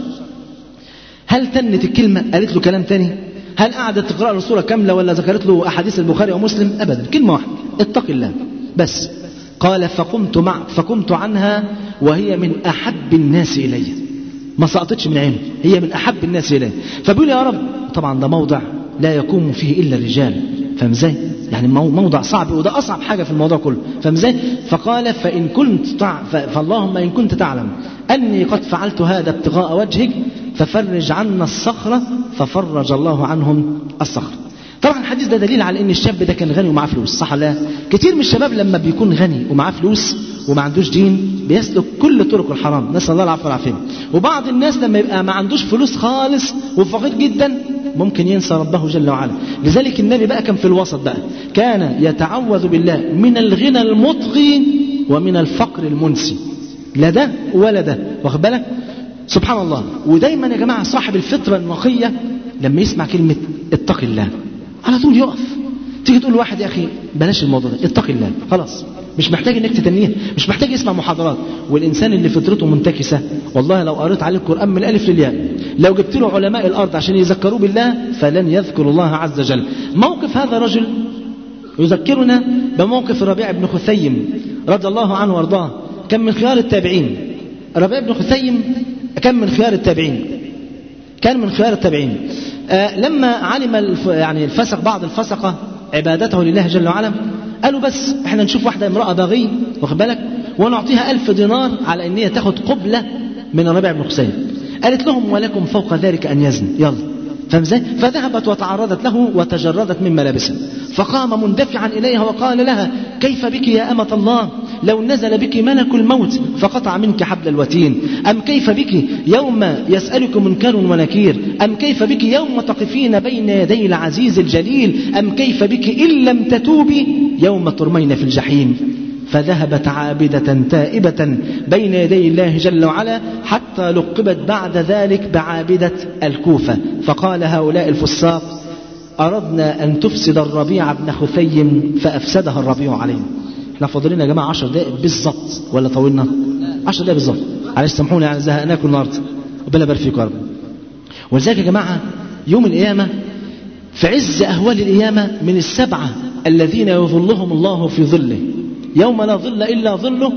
هل تنت الكلمة قالت له كلام تاني هل قعدت تقرأ له سورة كاملة ولا ذكرت له أحاديث البخاري ومسلم أبدا كلمة واحدة اتق الله بس قال فقمت مع فقمت عنها وهي من أحب الناس إلي ما سقطتش من عينه هي من أحب الناس إلي فبيقول يا رب طبعا ده موضع لا يقوم فيه إلا الرجال فاهم ازاي؟ يعني موضع صعب وده أصعب حاجة في الموضوع كله فاهم ازاي؟ فقال فإن كنت تع... ف... فاللهم إن كنت تعلم أني قد فعلت هذا ابتغاء وجهك ففرج عنا الصخرة ففرج الله عنهم الصخرة طبعا الحديث ده دليل على ان الشاب ده كان غني ومعاه فلوس صح ولا لا كتير من الشباب لما بيكون غني ومعاه فلوس وما عندوش دين بيسلك كل طرق الحرام نسال الله العفو والعافيه وبعض الناس لما يبقى ما عندوش فلوس خالص وفقير جدا ممكن ينسى ربه جل وعلا لذلك النبي بقى كان في الوسط بقى كان يتعوذ بالله من الغنى المطغي ومن الفقر المنسي لا ده ولا ده واخد بالك سبحان الله ودايما يا جماعه صاحب الفطره النقيه لما يسمع كلمه اتق الله على طول يقف تيجي تقول لواحد يا اخي بلاش الموضوع ده اتق الله خلاص مش محتاج انك تتنيه مش محتاج يسمع محاضرات والانسان اللي فطرته منتكسه والله لو قريت عليه القران من الالف للياء لو جبت له علماء الارض عشان يذكروه بالله فلن يذكر الله عز وجل موقف هذا الرجل يذكرنا بموقف الربيع بن خثيم رضي الله عنه وارضاه كان من خيار التابعين الربيع بن خثيم كان من خيار التابعين كان من خيار التابعين آه لما علم الف يعني الفسق بعض الفسقة عبادته لله جل وعلا قالوا بس احنا نشوف واحدة امرأة باغية واخد بالك ونعطيها ألف دينار على ان هي تاخد قبلة من الربيع بن خثيم قالت لهم ولكم فوق ذلك أن يزن يلا فاهم ازاي؟ فذهبت وتعرضت له وتجردت من ملابسه فقام مندفعا اليها وقال لها كيف بك يا امه الله لو نزل بك ملك الموت فقطع منك حبل الوتين ام كيف بك يوم يسالك منكر ونكير ام كيف بك يوم تقفين بين يدي العزيز الجليل ام كيف بك ان لم تتوبي يوم ترمين في الجحيم فذهبت عابدة تائبة بين يدي الله جل وعلا حتى لقبت بعد ذلك بعابدة الكوفة فقال هؤلاء الفساق أردنا أن تفسد الربيع بن خثيم فأفسدها الربيع علينا احنا فاضلين يا جماعة عشر دقائق بالظبط ولا طولنا عشر دقائق بالظبط معلش سامحوني يعني زهقناكم النهارده ربنا يبارك فيكم يا رب ولذلك يا جماعة يوم القيامة في عز أهوال القيامة من السبعة الذين يظلهم الله في ظله يوم لا ظل إلا ظله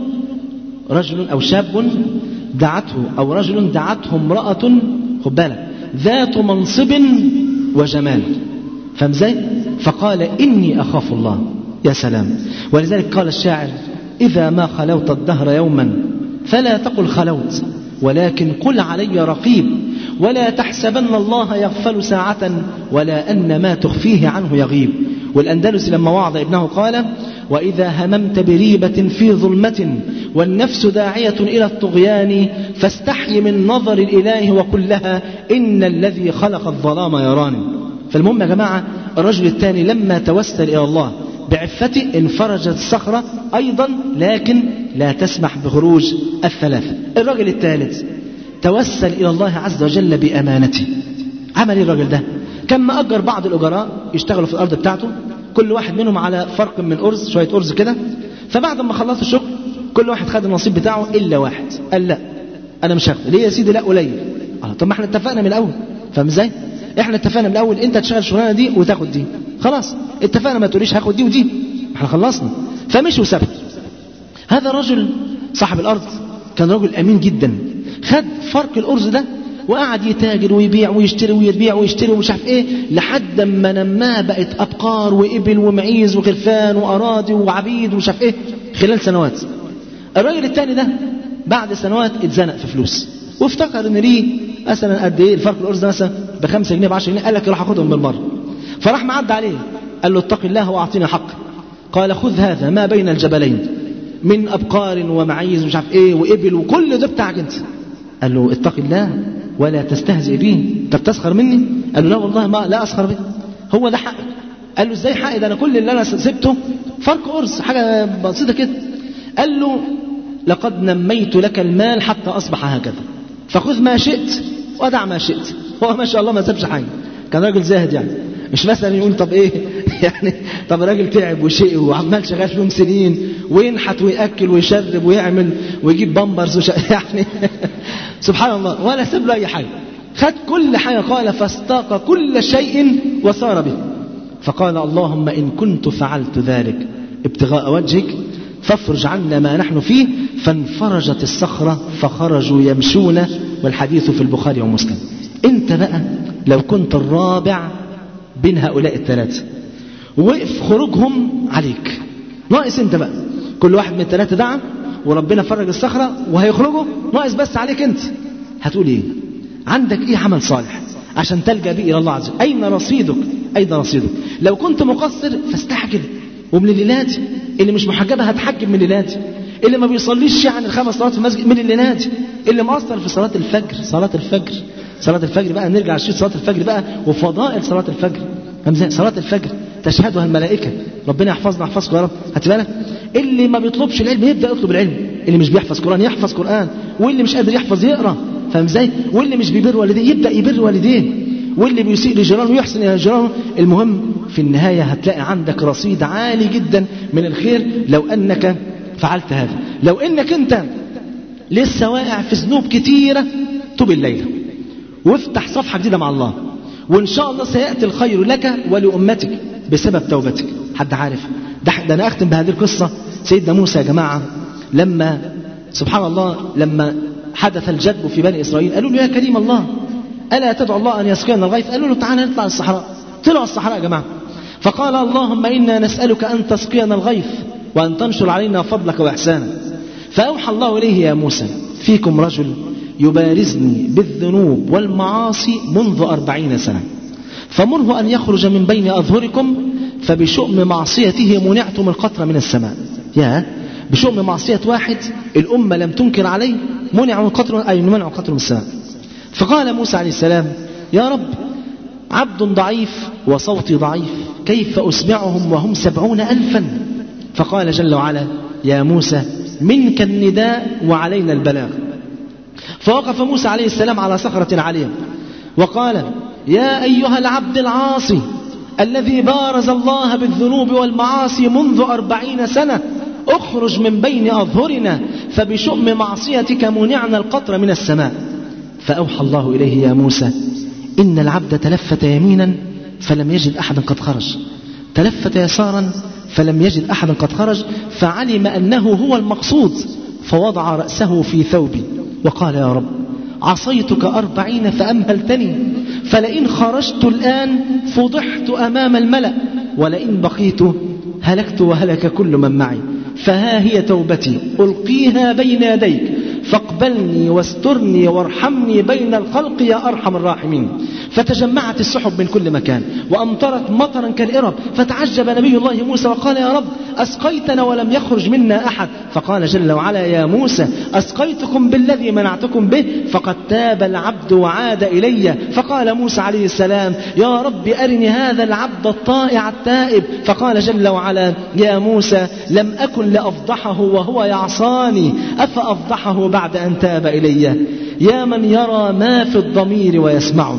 رجل أو شاب دعته أو رجل دعته امرأة خد بالك ذات منصب وجمال فاهم ازاي؟ فقال إني أخاف الله يا سلام ولذلك قال الشاعر إذا ما خلوت الدهر يوما فلا تقل خلوت ولكن قل علي رقيب ولا تحسبن الله يغفل ساعة ولا أن ما تخفيه عنه يغيب والأندلس لما وعظ ابنه قال وإذا هممت بريبة في ظلمة والنفس داعية إلى الطغيان فاستحي من نظر الإله وقل لها إن الذي خلق الظلام يراني فالمهم يا جماعة الرجل الثاني لما توسل إلى الله بعفته انفرجت الصخرة أيضا لكن لا تسمح بخروج الثلاثة الرجل الثالث توسل إلى الله عز وجل بأمانته عمل الرجل ده كان مأجر بعض الأجراء يشتغلوا في الأرض بتاعته كل واحد منهم على فرق من أرز شوية أرز كده فبعد ما خلصوا الشغل كل واحد خد النصيب بتاعه إلا واحد قال لا أنا مش هاخد ليه يا سيدي لا قليل الله طب ما احنا اتفقنا من الأول فاهم ازاي؟ احنا اتفقنا من الأول أنت تشتغل الشغلانة دي وتاخد دي خلاص اتفقنا ما تقوليش هاخد دي ودي احنا خلصنا فمشي وسابت هذا الرجل صاحب الأرض كان رجل أمين جدا خد فرق الأرز ده وقعد يتاجر ويبيع ويشتري ويبيع ويشتري ومش عارف ايه لحد ما نماه بقت ابقار وابل ومعيز وخرفان واراضي وعبيد ومش عارف ايه خلال سنوات. الراجل الثاني ده بعد سنوات اتزنق في فلوس وافتكر ان ليه مثلا قد ايه الفرق الارز ده مثلا ب 5 جنيه ب 10 جنيه قال لك راح اخدهم بالمره. فراح معدي عليه قال له اتق الله واعطيني حق. قال خذ هذا ما بين الجبلين من أبقار ومعيز ومش عارف إيه وإبل وكل ده بتاعك أنت قال له اتق الله ولا تستهزئ به أنت بتسخر مني قال له لا والله ما لا أسخر به هو ده حقك قال له ازاي حقي ده انا كل اللي انا سبته فرق قرص حاجه بسيطه كده قال له لقد نميت لك المال حتى اصبح هكذا فخذ ما شئت ودع ما شئت هو ما شاء الله ما سابش حاجه كان راجل زاهد يعني مش مثلا يقول طب ايه يعني طب الراجل تعب وشقي وعمال شغال فيهم سنين وينحت وياكل ويشرب ويعمل ويجيب بامبرز وش... يعني سبحان الله ولا ساب له اي حاجه خد كل حاجه قال فاستاق كل شيء وسار به فقال اللهم ان كنت فعلت ذلك ابتغاء وجهك فافرج عنا ما نحن فيه فانفرجت الصخرة فخرجوا يمشون والحديث في البخاري ومسلم انت بقى لو كنت الرابع بين هؤلاء الثلاثة وقف خروجهم عليك ناقص انت بقى كل واحد من الثلاثة دعا وربنا فرج الصخرة وهيخرجوا ناقص بس عليك انت هتقول ايه عندك ايه عمل صالح عشان تلجأ به إلى الله عز وجل أين رصيدك أين رصيدك لو كنت مقصر فاستعجل ومن الليلات اللي مش محجبة هتحجب من الليلات اللي ما بيصليش يعني الخمس صلوات في المسجد من الليلات اللي مقصر في صلاة الفجر صلاة الفجر صلاة الفجر بقى نرجع لشيء صلاة الفجر بقى وفضائل صلاة الفجر همزة صلاة الفجر تشهدها الملائكة ربنا يحفظنا يحفظكم يا رب هات بالك اللي ما بيطلبش العلم يبدأ يطلب العلم اللي مش بيحفظ قرآن يحفظ قرآن واللي مش قادر يحفظ يقرأ فاهم ازاي واللي مش بيبر والديه يبدأ يبر والديه واللي بيسيء لجيرانه يحسن الى جيرانه المهم في النهاية هتلاقي عندك رصيد عالي جدا من الخير لو انك فعلت هذا لو انك انت لسه واقع في ذنوب كتيرة توب الليلة وافتح صفحة جديدة مع الله وان شاء الله سيأتي الخير لك ولأمتك بسبب توبتك حد عارف ده, ده انا اختم بهذه القصة سيدنا موسى يا جماعة لما سبحان الله لما حدث الجدب في بني إسرائيل قالوا له يا كريم الله ألا تدعو الله أن يسقينا الغيث قالوا له تعالى نطلع الصحراء طلعوا الصحراء يا جماعة فقال اللهم إنا نسألك أن تسقينا الغيث وأن تنشر علينا فضلك وإحسانك فأوحى الله إليه يا موسى فيكم رجل يبارزني بالذنوب والمعاصي منذ أربعين سنة فمره أن يخرج من بين أظهركم فبشؤم معصيته منعتم القطر من السماء يا بشؤم معصية واحد الأمة لم تنكر عليه منع من قطر أي منع قطر من السماء فقال موسى عليه السلام يا رب عبد ضعيف وصوتي ضعيف كيف أسمعهم وهم سبعون ألفا فقال جل وعلا يا موسى منك النداء وعلينا البلاغ فوقف موسى عليه السلام على صخرة عالية وقال يا أيها العبد العاصي الذي بارز الله بالذنوب والمعاصي منذ أربعين سنة اخرج من بين أظهرنا فبشؤم معصيتك منعنا القطر من السماء فأوحى الله إليه يا موسى إن العبد تلفت يمينا فلم يجد أحدا قد خرج تلفت يسارا فلم يجد أحدا قد خرج فعلم أنه هو المقصود فوضع رأسه في ثوبي وقال يا رب عصيتك أربعين فأمهلتني فلئن خرجت الآن فضحت أمام الملأ ولئن بقيت هلكت وهلك كل من معي فها هي توبتي ألقيها بين يديك فاقبلني واسترني وارحمني بين الخلق يا أرحم الراحمين فتجمعت السحب من كل مكان وأمطرت مطرا كالإرب فتعجب نبي الله موسى وقال يا رب أسقيتنا ولم يخرج منا أحد فقال جل وعلا يا موسى أسقيتكم بالذي منعتكم به فقد تاب العبد وعاد إلي فقال موسى عليه السلام يا رب أرني هذا العبد الطائع التائب فقال جل وعلا يا موسى لم أكن لأفضحه وهو يعصاني أفأفضحه بعد أن تاب إلي يا من يرى ما في الضمير ويسمعه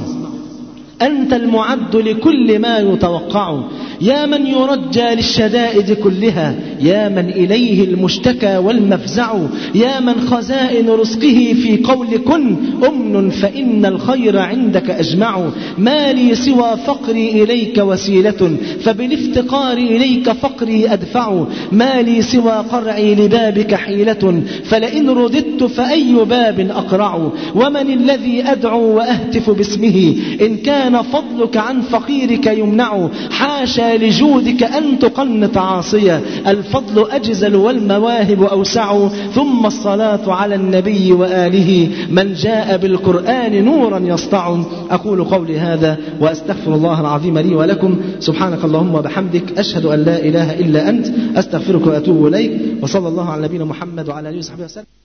أنت المعد لكل ما يتوقع يا من يرجى للشدائد كلها يا من إليه المشتكى والمفزع يا من خزائن رزقه في قول كن أمن فإن الخير عندك أجمع ما لي سوى فقري إليك وسيلة فبالافتقار إليك فقري أدفع ما لي سوى قرعي لبابك حيلة فلئن رددت فأي باب أقرع ومن الذي أدعو وأهتف باسمه إن كان كان فضلك عن فقيرك يمنع حاشا لجودك أن تقنط عاصية الفضل أجزل والمواهب أوسع ثم الصلاة على النبي وآله من جاء بالقرآن نورا يسطع أقول قولي هذا وأستغفر الله العظيم لي ولكم سبحانك اللهم وبحمدك أشهد أن لا إله إلا أنت أستغفرك وأتوب إليك وصلى الله على نبينا محمد وعلى آله وصحبه وسلم